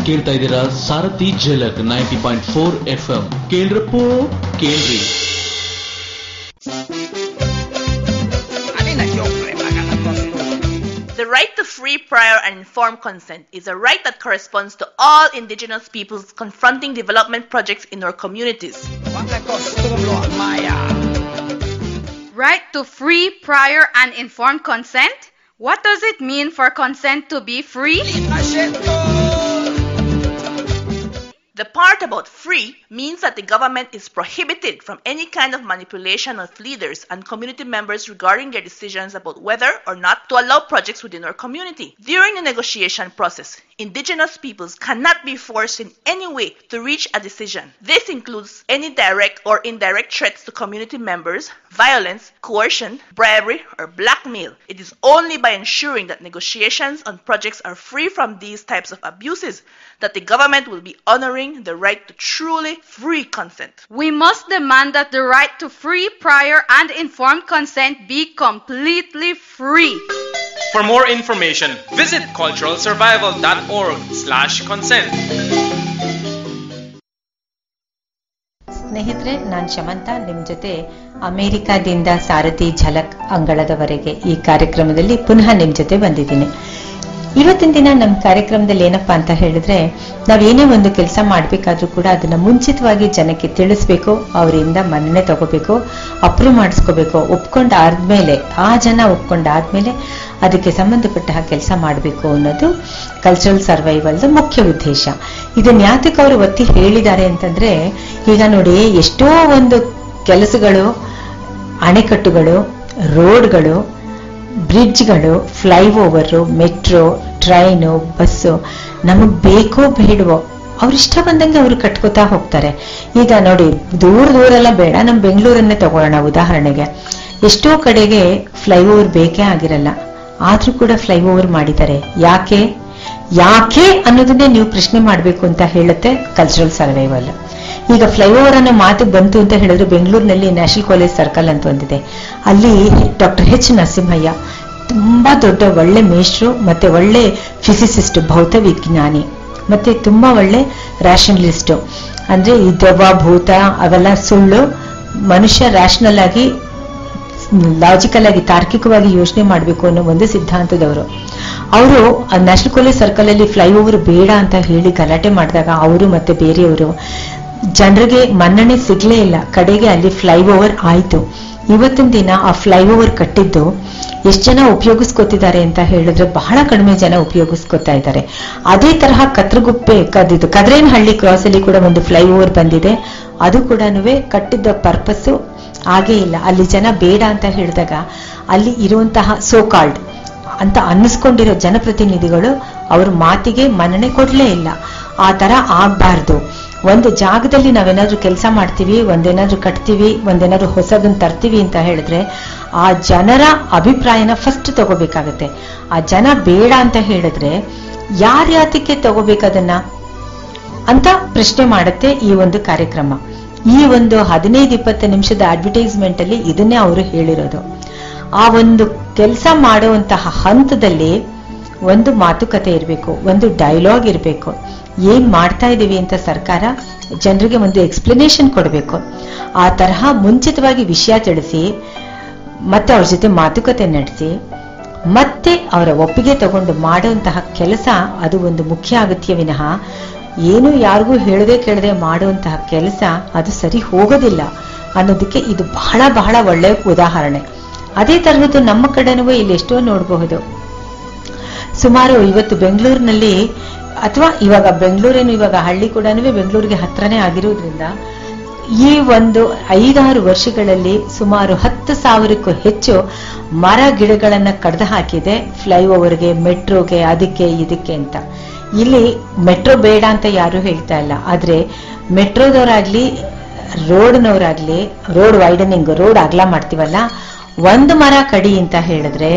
ಕೇಳ್ತಾ ಇದ್ದೀರಾ Sarathi Jhalak ninety point four F M ಕೇಳ್ರಪ್ಪೋ ಕೇಳ್ರಿ The right to free, prior, and informed consent is a right that corresponds to all indigenous peoples confronting development projects in our communities. Right to free, prior, and informed consent? What does it mean for consent to be free? The part about free means that the government is prohibited from any kind of manipulation of leaders and community members regarding their decisions about whether or not to allow projects within our community. During the negotiation process, indigenous peoples cannot be forced in any way to reach a decision. This includes any direct or indirect threats to community members, violence, coercion, bribery, or blackmail. It is only by ensuring that negotiations on projects are free from these types of abuses that the government will be honoring the right to truly free consent. We must demand that the right to free, prior, and informed consent be completely free. For more information, visit culturalsurvival.org slash consent. ಸ್ನೇಹಿತರೆ ನಾನು ಶಮಂತ ನಿಮ್ ಜೊತೆ ಅಮೆರಿಕಾದಿಂದ ಸಾರಥಿ ಝಲಕ್ ಅಂಗಳದವರೆಗೆ ಈ ಕಾರ್ಯಕ್ರಮದಲ್ಲಿ ಪುನಃ ನಿಮ್ ಜೊತೆ ಬಂದಿದ್ದೀನಿ ಇವತ್ತಿನ ದಿನ ನಮ್ಮ ಕಾರ್ಯಕ್ರಮದಲ್ಲಿ ಏನಪ್ಪಾ ಅಂತ ಹೇಳಿದ್ರೆ ನಾವೇನೇ ಒಂದು ಕೆಲಸ ಮಾಡ್ಬೇಕಾದ್ರೂ ಕೂಡ ಅದನ್ನ ಮುಂಚಿತವಾಗಿ ಜನಕ್ಕೆ ತಿಳಿಸ್ಬೇಕು ಅವರಿಂದ ಮನ್ನಣೆ ತಗೋಬೇಕು ಅಪ್ರೂವ್ ಮಾಡಿಸ್ಕೋಬೇಕು ಒಪ್ಕೊಂಡಾದ್ಮೇಲೆ ಆ ಜನ ಒಪ್ಕೊಂಡಾದ್ಮೇಲೆ ಅದಕ್ಕೆ ಸಂಬಂಧಪಟ್ಟ ಕೆಲಸ ಮಾಡಬೇಕು ಅನ್ನೋದು ಕಲ್ಚರಲ್ ಸರ್ವೈವಲ್ದ ಮುಖ್ಯ ಉದ್ದೇಶ ಇದನ್ನ ಯಾತಕ್ಕೆ ಅವರು ಒತ್ತಿ ಹೇಳಿದ್ದಾರೆ ಅಂತಂದ್ರೆ ಈಗ ನೋಡಿ ಎಷ್ಟೋ ಒಂದು ಕೆಲಸಗಳು ಅಣೆಕಟ್ಟುಗಳು ರೋಡ್ಗಳು ಬ್ರಿಡ್ಜ್ಗಳು ಫ್ಲೈಓವರು ಮೆಟ್ರೋ ಟ್ರೈನು ಬಸ್ಸು ನಮಗ್ ಬೇಕೋ ಬೇಡವೋ ಅವ್ರ ಇಷ್ಟ ಬಂದಂಗೆ ಅವರು ಕಟ್ಕೋತಾ ಹೋಗ್ತಾರೆ ಈಗ ನೋಡಿ ದೂರ ದೂರೆಲ್ಲ ಬೇಡ ನಮ್ ಬೆಂಗಳೂರನ್ನೇ ತಗೊಳ್ಳೋಣ ಉದಾಹರಣೆಗೆ ಎಷ್ಟೋ ಕಡೆಗೆ ಫ್ಲೈಓವರ್ ಬೇಕೇ ಆಗಿರಲ್ಲ ಆದ್ರೂ ಕೂಡ ಫ್ಲೈಓವರ್ ಮಾಡಿದ್ದಾರೆ ಯಾಕೆ ಯಾಕೆ ಅನ್ನೋದನ್ನೇ ನೀವು ಪ್ರಶ್ನೆ ಮಾಡ್ಬೇಕು ಅಂತ ಹೇಳುತ್ತೆ ಕಲ್ಚರಲ್ ಸರ್ವೈವಲ್ ಈಗ ಫ್ಲೈಓವರ್ ಅನ್ನೋ ಮಾತು ಬಂತು ಅಂತ ಹೇಳಿದ್ರೆ ಬೆಂಗಳೂರಿನಲ್ಲಿ ನ್ಯಾಷನಲ್ ಕಾಲೇಜ್ ಸರ್ಕಲ್ ಅಂತ ಒಂದಿದೆ ಅಲ್ಲಿ ಡಾಕ್ಟರ್ ಎಚ್ ನರಸಿಂಹಯ್ಯ ತುಂಬಾ ದೊಡ್ಡ ಒಳ್ಳೆ ಮೇಷ್ಟ್ರು ಮತ್ತೆ ಒಳ್ಳೆ ಫಿಸಿಸಿಸ್ಟ್ ಭೌತ ವಿಜ್ಞಾನಿ ಮತ್ತೆ ತುಂಬಾ ಒಳ್ಳೆ ರ್ಯಾಷನಲಿಸ್ಟ್ ಅಂದ್ರೆ ಈ ದೆವ್ವ ಭೂತ ಅವೆಲ್ಲ ಸುಳ್ಳು ಮನುಷ್ಯ ರ್ಯಾಷನಲ್ ಆಗಿ ಲಾಜಿಕಲ್ ಆಗಿ ತಾರ್ಕಿಕವಾಗಿ ಯೋಚನೆ ಮಾಡಬೇಕು ಅನ್ನೋ ಒಂದು ಸಿದ್ಧಾಂತದವರು ಅವರು ನ್ಯಾಷನಲ್ ಕಾಲೇಜ್ ಸರ್ಕಲ್ ಅಲ್ಲಿ ಫ್ಲೈಓವರ್ ಬೇಡ ಅಂತ ಹೇಳಿ ಗಲಾಟೆ ಮಾಡಿದಾಗ ಅವರು ಮತ್ತೆ ಬೇರೆಯವರು ಜನರಿಗೆ ಮನ್ನಣೆ ಸಿಗ್ಲೇ ಇಲ್ಲ ಕಡೆಗೆ ಅಲ್ಲಿ ಫ್ಲೈಓವರ್ ಆಯ್ತು ಇವತ್ತಿನ ದಿನ ಆ ಫ್ಲೈಓವರ್ ಕಟ್ಟಿದ್ದು ಎಷ್ಟು ಜನ ಉಪಯೋಗಿಸ್ಕೊತಿದ್ದಾರೆ ಅಂತ ಹೇಳಿದ್ರೆ ಬಹಳ ಕಡಿಮೆ ಜನ ಉಪಯೋಗಿಸ್ಕೊತಾ ಇದ್ದಾರೆ ಅದೇ ತರಹ ಕತ್ರಗುಪ್ಪೆ ಕದಿದ್ದು ಕದ್ರೇನಹಳ್ಳಿ ಕ್ರಾಸ್ ಅಲ್ಲಿ ಕೂಡ ಒಂದು ಫ್ಲೈಓವರ್ ಬಂದಿದೆ ಅದು ಕೂಡ ಕಟ್ಟಿದ್ದ ಪರ್ಪಸ್ ಆಗೇ ಇಲ್ಲ ಅಲ್ಲಿ ಜನ ಬೇಡ ಅಂತ ಹೇಳಿದಾಗ ಅಲ್ಲಿ ಇರುವಂತಹ ಸೋ ಕಾಲ್ಡ್ ಅಂತ ಅನ್ನಿಸ್ಕೊಂಡಿರೋ ಜನಪ್ರತಿನಿಧಿಗಳು ಅವ್ರ ಮಾತಿಗೆ ಮನ್ನಣೆ ಕೊಡ್ಲೇ ಇಲ್ಲ ಆ ತರ ಆಗ್ಬಾರ್ದು ಒಂದು ಜಾಗದಲ್ಲಿ ನಾವೇನಾದ್ರೂ ಕೆಲಸ ಮಾಡ್ತೀವಿ ಒಂದೇನಾದ್ರೂ ಕಟ್ತೀವಿ ಒಂದೇನಾದ್ರೂ ಹೊಸದನ್ನ ತರ್ತೀವಿ ಅಂತ ಹೇಳಿದ್ರೆ ಆ ಜನರ ಅಭಿಪ್ರಾಯನ ಫಸ್ಟ್ ತಗೋಬೇಕಾಗತ್ತೆ ಆ ಜನ ಬೇಡ ಅಂತ ಹೇಳಿದ್ರೆ ಯಾರ್ಯಾತಕ್ಕೆ ತಗೋಬೇಕದನ್ನ ಅಂತ ಪ್ರಶ್ನೆ ಮಾಡುತ್ತೆ ಈ ಒಂದು ಕಾರ್ಯಕ್ರಮ ಈ ಒಂದು ಹದಿನೈದು ಇಪ್ಪತ್ತು ನಿಮಿಷದ ಅಡ್ವರ್ಟೈಸ್ಮೆಂಟ್ ಅಲ್ಲಿ ಇದನ್ನೇ ಅವರು ಹೇಳಿರೋದು ಆ ಒಂದು ಕೆಲಸ ಮಾಡುವಂತಹ ಹಂತದಲ್ಲಿ ಒಂದು ಮಾತುಕತೆ ಇರಬೇಕು ಒಂದು ಡೈಲಾಗ್ ಇರಬೇಕು ಏನ್ ಮಾಡ್ತಾ ಇದೀವಿ ಅಂತ ಸರ್ಕಾರ ಜನರಿಗೆ ಒಂದು ಎಕ್ಸ್ಪ್ಲನೇಷನ್ ಕೊಡಬೇಕು ಆ ತರಹ ಮುಂಚಿತವಾಗಿ ವಿಷಯ ತಿಳಿಸಿ ಮತ್ತೆ ಅವ್ರ ಜೊತೆ ಮಾತುಕತೆ ನಡೆಸಿ ಮತ್ತೆ ಅವರ ಒಪ್ಪಿಗೆ ತಗೊಂಡು ಮಾಡುವಂತಹ ಕೆಲಸ ಅದು ಒಂದು ಮುಖ್ಯ ಅಗತ್ಯ ವಿನಃ ಏನು ಯಾರಿಗೂ ಹೇಳದೆ ಕೇಳದೆ ಮಾಡುವಂತಹ ಕೆಲಸ ಅದು ಸರಿ ಹೋಗೋದಿಲ್ಲ ಅನ್ನೋದಕ್ಕೆ ಇದು ಬಹಳ ಬಹಳ ಒಳ್ಳೆ ಉದಾಹರಣೆ ಅದೇ ತರಹದ್ದು ನಮ್ಮ ಕಡೆನೂ ಇಲ್ಲಿ ಎಷ್ಟೋ ನೋಡಬಹುದು ಸುಮಾರು ಇವತ್ತು ಬೆಂಗಳೂರಿನಲ್ಲಿ ಅಥವಾ ಇವಾಗ ಬೆಂಗಳೂರೇನು ಇವಾಗ ಹಳ್ಳಿ ಕೂಡ ಬೆಂಗಳೂರಿಗೆ ಹತ್ರನೇ ಆಗಿರೋದ್ರಿಂದ ಈ ಒಂದು ಐದಾರು ವರ್ಷಗಳಲ್ಲಿ ಸುಮಾರು ಹತ್ತು ಸಾವಿರಕ್ಕೂ ಹೆಚ್ಚು ಮರ ಗಿಡಗಳನ್ನ ಕಡ್ದು ಹಾಕಿದೆ ಫ್ಲೈಓವರ್ಗೆ ಮೆಟ್ರೋಗೆ ಅದಕ್ಕೆ ಇದಕ್ಕೆ ಅಂತ ಇಲ್ಲಿ ಮೆಟ್ರೋ ಬೇಡ ಅಂತ ಯಾರು ಹೇಳ್ತಾ ಇಲ್ಲ ಆದ್ರೆ ಮೆಟ್ರೋದವರಾಗ್ಲಿ ರೋಡ್ನವರಾಗ್ಲಿ ರೋಡ್ ವೈಡನಿಂಗ್ ರೋಡ್ ಅಗಲ ಮಾಡ್ತೀವಲ್ಲ ಒಂದು ಮರ ಕಡಿ ಅಂತ ಹೇಳಿದ್ರೆ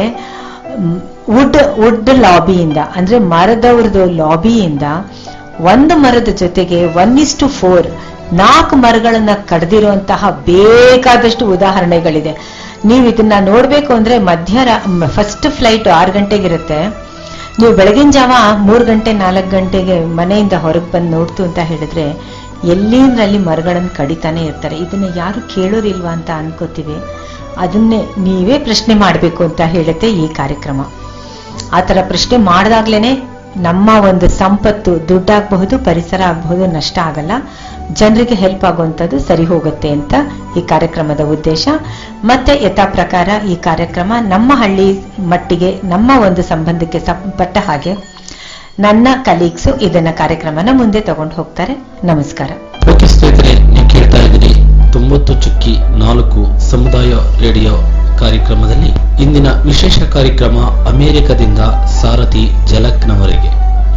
ವುಡ್ ವುಡ್ ಲಾಬಿಯಿಂದ ಅಂದ್ರೆ ಮರದವ್ರದ್ದು ಲಾಬಿಯಿಂದ ಒಂದು ಮರದ ಜೊತೆಗೆ ಒನ್ ಇಸ್ ಟು ಫೋರ್ ನಾಲ್ಕು ಮರಗಳನ್ನ ಕಡ್ದಿರುವಂತಹ ಬೇಕಾದಷ್ಟು ಉದಾಹರಣೆಗಳಿದೆ ನೀವು ಇದನ್ನ ನೋಡ್ಬೇಕು ಅಂದ್ರೆ ಮಧ್ಯ ಫಸ್ಟ್ ಫ್ಲೈಟ್ ಆರು ಗಂಟೆಗಿರುತ್ತೆ ನೀವು ಬೆಳಗಿನ ಜಾವ ಮೂರು ಗಂಟೆ ನಾಲ್ಕು ಗಂಟೆಗೆ ಮನೆಯಿಂದ ಹೊರಗೆ ಬಂದು ನೋಡ್ತು ಅಂತ ಹೇಳಿದ್ರೆ ಎಲ್ಲಿಂದ್ರಲ್ಲಿ ಮರಗಳನ್ನು ಕಡಿತಾನೆ ಇರ್ತಾರೆ ಇದನ್ನ ಯಾರು ಕೇಳೋರಿಲ್ವಾ ಅಂತ ಅನ್ಕೋತೀವಿ ಅದನ್ನೇ ನೀವೇ ಪ್ರಶ್ನೆ ಮಾಡಬೇಕು ಅಂತ ಹೇಳುತ್ತೆ ಈ ಕಾರ್ಯಕ್ರಮ ಆ ಥರ ಪ್ರಶ್ನೆ ಮಾಡಿದಾಗ್ಲೇನೆ ನಮ್ಮ ಒಂದು ಸಂಪತ್ತು ದುಡ್ಡಾಗಬಹುದು ಪರಿಸರ ಆಗಬಹುದು ನಷ್ಟ ಆಗಲ್ಲ ಜನರಿಗೆ ಹೆಲ್ಪ್ ಆಗುವಂಥದ್ದು ಸರಿ ಹೋಗುತ್ತೆ ಅಂತ ಈ ಕಾರ್ಯಕ್ರಮದ ಉದ್ದೇಶ ಮತ್ತೆ ಯಥಾ ಪ್ರಕಾರ ಈ ಕಾರ್ಯಕ್ರಮ ನಮ್ಮ ಹಳ್ಳಿ ಮಟ್ಟಿಗೆ ನಮ್ಮ ಒಂದು ಸಂಬಂಧಕ್ಕೆ ಸಂಪಟ್ಟ ಹಾಗೆ ನನ್ನ ಕಲೀಗ್ಸು ಇದನ್ನ ಕಾರ್ಯಕ್ರಮನ ಮುಂದೆ ತಗೊಂಡು ಹೋಗ್ತಾರೆ ನಮಸ್ಕಾರ ಓಕೆ ಸ್ನೇಹಿತರೆ ನೀವು ಕೇಳ್ತಾ ಇದ್ದೀರಿ ತೊಂಬತ್ತು ಚುಕ್ಕಿ ನಾಲ್ಕು ಸಮುದಾಯ ರೇಡಿಯೋ ಕಾರ್ಯಕ್ರಮದಲ್ಲಿ ಇಂದಿನ ವಿಶೇಷ ಕಾರ್ಯಕ್ರಮ ಅಮೆರಿಕದಿಂದ ಸಾರಥಿ ಜಲಕ್ನವರೆಗೆ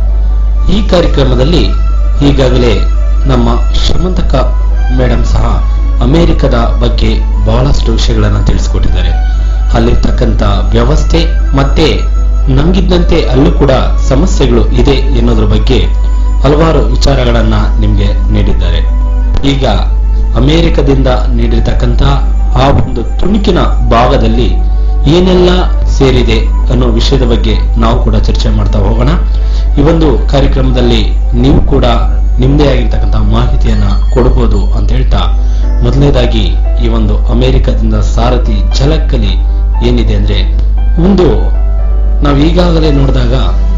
ಈ ಕಾರ್ಯಕ್ರಮದಲ್ಲಿ ಈಗಾಗಲೇ ನಮ್ಮ ಶ್ರೀಮಂತಕ ಮೇಡಮ್ ಸಹ ಅಮೆರಿಕದ ಬಗ್ಗೆ ಬಹಳಷ್ಟು ವಿಷಯಗಳನ್ನು ತಿಳಿಸ್ಕೊಟ್ಟಿದ್ದಾರೆ ಅಲ್ಲಿರ್ತಕ್ಕಂಥ ವ್ಯವಸ್ಥೆ ಮತ್ತೆ ನಮ್ಗಿದ್ದಂತೆ ಅಲ್ಲೂ ಕೂಡ ಸಮಸ್ಯೆಗಳು ಇದೆ ಎನ್ನುವುದ್ರ ಬಗ್ಗೆ ಹಲವಾರು ವಿಚಾರಗಳನ್ನ ನಿಮ್ಗೆ ನೀಡಿದ್ದಾರೆ ಈಗ ಅಮೆರಿಕದಿಂದ ನೀಡಿರ್ತಕ್ಕಂಥ ಆ ಒಂದು ತುಣುಕಿನ ಭಾಗದಲ್ಲಿ ಏನೆಲ್ಲ ಸೇರಿದೆ ಅನ್ನೋ ವಿಷಯದ ಬಗ್ಗೆ ನಾವು ಕೂಡ ಚರ್ಚೆ ಮಾಡ್ತಾ ಹೋಗೋಣ ಈ ಒಂದು ಕಾರ್ಯಕ್ರಮದಲ್ಲಿ ನೀವು ಕೂಡ ನಿಮ್ದೇ ಆಗಿರ್ತಕ್ಕಂಥ ಮಾಹಿತಿಯನ್ನ ಕೊಡಬಹುದು ಅಂತ ಹೇಳ್ತಾ ಮೊದಲನೇದಾಗಿ ಈ ಒಂದು ಅಮೆರಿಕದಿಂದ ಸಾರಥಿ ಝಲಕ್ಕಲಿ ಏನಿದೆ ಅಂದ್ರೆ ಒಂದು ನಾವು ಈಗಾಗಲೇ ನೋಡಿದಾಗ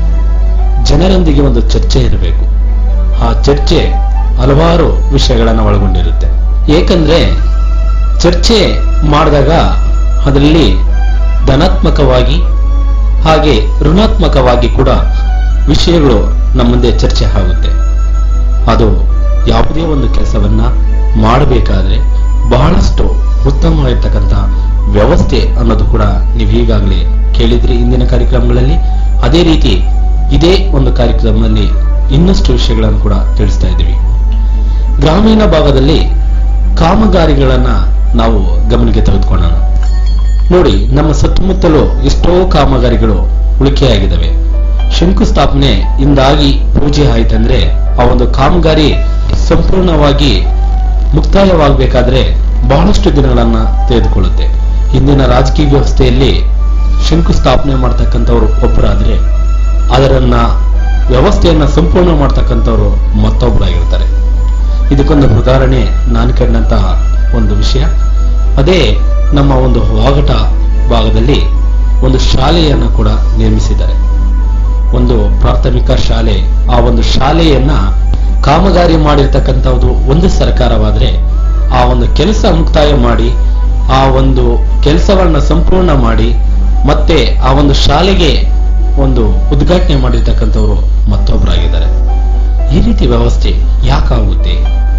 ಜನರೊಂದಿಗೆ ಒಂದು ಚರ್ಚೆ ಇರಬೇಕು ಆ ಚರ್ಚೆ ಹಲವಾರು ವಿಷಯಗಳನ್ನು ಒಳಗೊಂಡಿರುತ್ತೆ ಏಕೆಂದ್ರೆ ಚರ್ಚೆ ಮಾಡಿದಾಗ ಅದರಲ್ಲಿ ಧನಾತ್ಮಕವಾಗಿ ಹಾಗೆ ಋಣಾತ್ಮಕವಾಗಿ ಕೂಡ ವಿಷಯಗಳು ನಮ್ಮ ಮುಂದೆ ಚರ್ಚೆ ಆಗುತ್ತೆ ಅದು ಯಾವುದೇ ಒಂದು ಕೆಲಸವನ್ನ ಮಾಡಬೇಕಾದ್ರೆ ಬಹಳಷ್ಟು ಉತ್ತಮವಾಗಿರ್ತಕ್ಕಂಥ ವ್ಯವಸ್ಥೆ ಅನ್ನೋದು ಕೂಡ ನೀವು ಈಗಾಗಲೇ ಕೇಳಿದ್ರಿ ಇಂದಿನ ಕಾರ್ಯಕ್ರಮಗಳಲ್ಲಿ ಅದೇ ರೀತಿ ಇದೇ ಒಂದು ಕಾರ್ಯಕ್ರಮದಲ್ಲಿ ಇನ್ನಷ್ಟು ವಿಷಯಗಳನ್ನು ಕೂಡ ತಿಳಿಸ್ತಾ ಇದ್ದೀವಿ ಗ್ರಾಮೀಣ ಭಾಗದಲ್ಲಿ ಕಾಮಗಾರಿಗಳನ್ನ ನಾವು ಗಮನಕ್ಕೆ ತೆಗೆದುಕೊಳ್ಳೋಣ ನೋಡಿ ನಮ್ಮ ಸುತ್ತಮುತ್ತಲು ಎಷ್ಟೋ ಕಾಮಗಾರಿಗಳು ಉಳಿಕೆಯಾಗಿದ್ದಾವೆ ಶಂಕುಸ್ಥಾಪನೆ ಇಂದಾಗಿ ಪೂಜೆ ಆಯ್ತಂದ್ರೆ ಆ ಒಂದು ಕಾಮಗಾರಿ ಸಂಪೂರ್ಣವಾಗಿ ಮುಕ್ತಾಯವಾಗಬೇಕಾದ್ರೆ ಬಹಳಷ್ಟು ದಿನಗಳನ್ನ ತೆಗೆದುಕೊಳ್ಳುತ್ತೆ ಇಂದಿನ ರಾಜಕೀಯ ವ್ಯವಸ್ಥೆಯಲ್ಲಿ ಶಂಕುಸ್ಥಾಪನೆ ಮಾಡ್ತಕ್ಕಂಥವ್ರು ಒಬ್ಬರಾದ್ರೆ ಅದರನ್ನ ವ್ಯವಸ್ಥೆಯನ್ನ ಸಂಪೂರ್ಣ ಮಾಡ್ತಕ್ಕಂಥವ್ರು ಮತ್ತೊಬ್ಬರಾಗಿರ್ತಾರೆ ಇದಕ್ಕೊಂದು ಉದಾಹರಣೆ ನಾನು ಕಂಡಂತಹ ಒಂದು ವಿಷಯ ಅದೇ ನಮ್ಮ ಒಂದು ವಾಗಟ ಭಾಗದಲ್ಲಿ ಒಂದು ಶಾಲೆಯನ್ನು ಕೂಡ ನಿರ್ಮಿಸಿದ್ದಾರೆ ಒಂದು ಪ್ರಾಥಮಿಕ ಶಾಲೆ ಆ ಒಂದು ಶಾಲೆಯನ್ನ ಕಾಮಗಾರಿ ಮಾಡಿರ್ತಕ್ಕಂಥದ್ದು ಒಂದು ಸರ್ಕಾರವಾದ್ರೆ ಆ ಒಂದು ಕೆಲಸ ಮುಕ್ತಾಯ ಮಾಡಿ ಆ ಒಂದು ಕೆಲಸವನ್ನ ಸಂಪೂರ್ಣ ಮಾಡಿ ಮತ್ತೆ ಆ ಒಂದು ಶಾಲೆಗೆ ಒಂದು ಉದ್ಘಾಟನೆ ಮಾಡಿರ್ತಕ್ಕಂಥವ್ರು ಮತ್ತೊಬ್ಬರಾಗಿದ್ದಾರೆ ಈ ರೀತಿ ವ್ಯವಸ್ಥೆ ಯಾಕಾಗುತ್ತೆ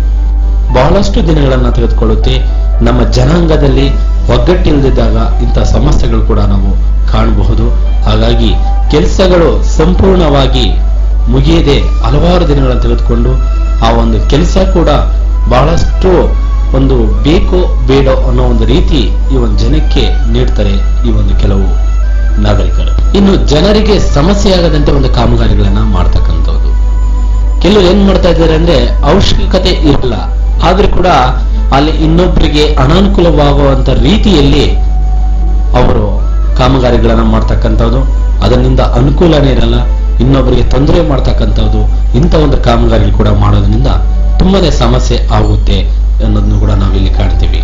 ಬಹಳಷ್ಟು ದಿನಗಳನ್ನ ತೆಗೆದುಕೊಳ್ಳುತ್ತೆ ನಮ್ಮ ಜನಾಂಗದಲ್ಲಿ ಒಗ್ಗಟ್ಟಿಲ್ಲದಿದ್ದಾಗ ಇಂಥ ಸಮಸ್ಯೆಗಳು ಕೂಡ ನಾವು ಕಾಣಬಹುದು ಹಾಗಾಗಿ ಕೆಲಸಗಳು ಸಂಪೂರ್ಣವಾಗಿ ಮುಗಿಯದೆ ಹಲವಾರು ದಿನಗಳನ್ನು ತೆಗೆದುಕೊಂಡು ಆ ಒಂದು ಕೆಲಸ ಕೂಡ ಬಹಳಷ್ಟು ಒಂದು ಬೇಕೋ ಬೇಡೋ ಅನ್ನೋ ಒಂದು ರೀತಿ ಈ ಒಂದು ಜನಕ್ಕೆ ನೀಡ್ತಾರೆ ಈ ಒಂದು ಕೆಲವು ನಾಗರಿಕರು ಇನ್ನು ಜನರಿಗೆ ಸಮಸ್ಯೆ ಆಗದಂತೆ ಒಂದು ಕಾಮಗಾರಿಗಳನ್ನ ಮಾಡ್ತಕ್ಕಂಥದ್ದು ಕೆಲವರು ಏನ್ ಮಾಡ್ತಾ ಇದ್ದಾರೆ ಅಂದ್ರೆ ಅವಶ್ಯಕತೆ ಇರಲ್ಲ ಆದ್ರೂ ಕೂಡ ಅಲ್ಲಿ ಇನ್ನೊಬ್ಬರಿಗೆ ಅನಾನುಕೂಲವಾಗುವಂತ ರೀತಿಯಲ್ಲಿ ಅವರು ಕಾಮಗಾರಿಗಳನ್ನ ಮಾಡ್ತಕ್ಕಂಥದ್ದು ಅದರಿಂದ ಅನುಕೂಲನೇ ಇರಲ್ಲ ಇನ್ನೊಬ್ಬರಿಗೆ ತೊಂದರೆ ಮಾಡ್ತಕ್ಕಂಥದ್ದು ಇಂಥ ಒಂದು ಕಾಮಗಾರಿ ಕೂಡ ಮಾಡೋದ್ರಿಂದ ತುಂಬಾನೇ ಸಮಸ್ಯೆ ಆಗುತ್ತೆ ಅನ್ನೋದನ್ನು ಕೂಡ ನಾವಿಲ್ಲಿ ಕಾಣ್ತೀವಿ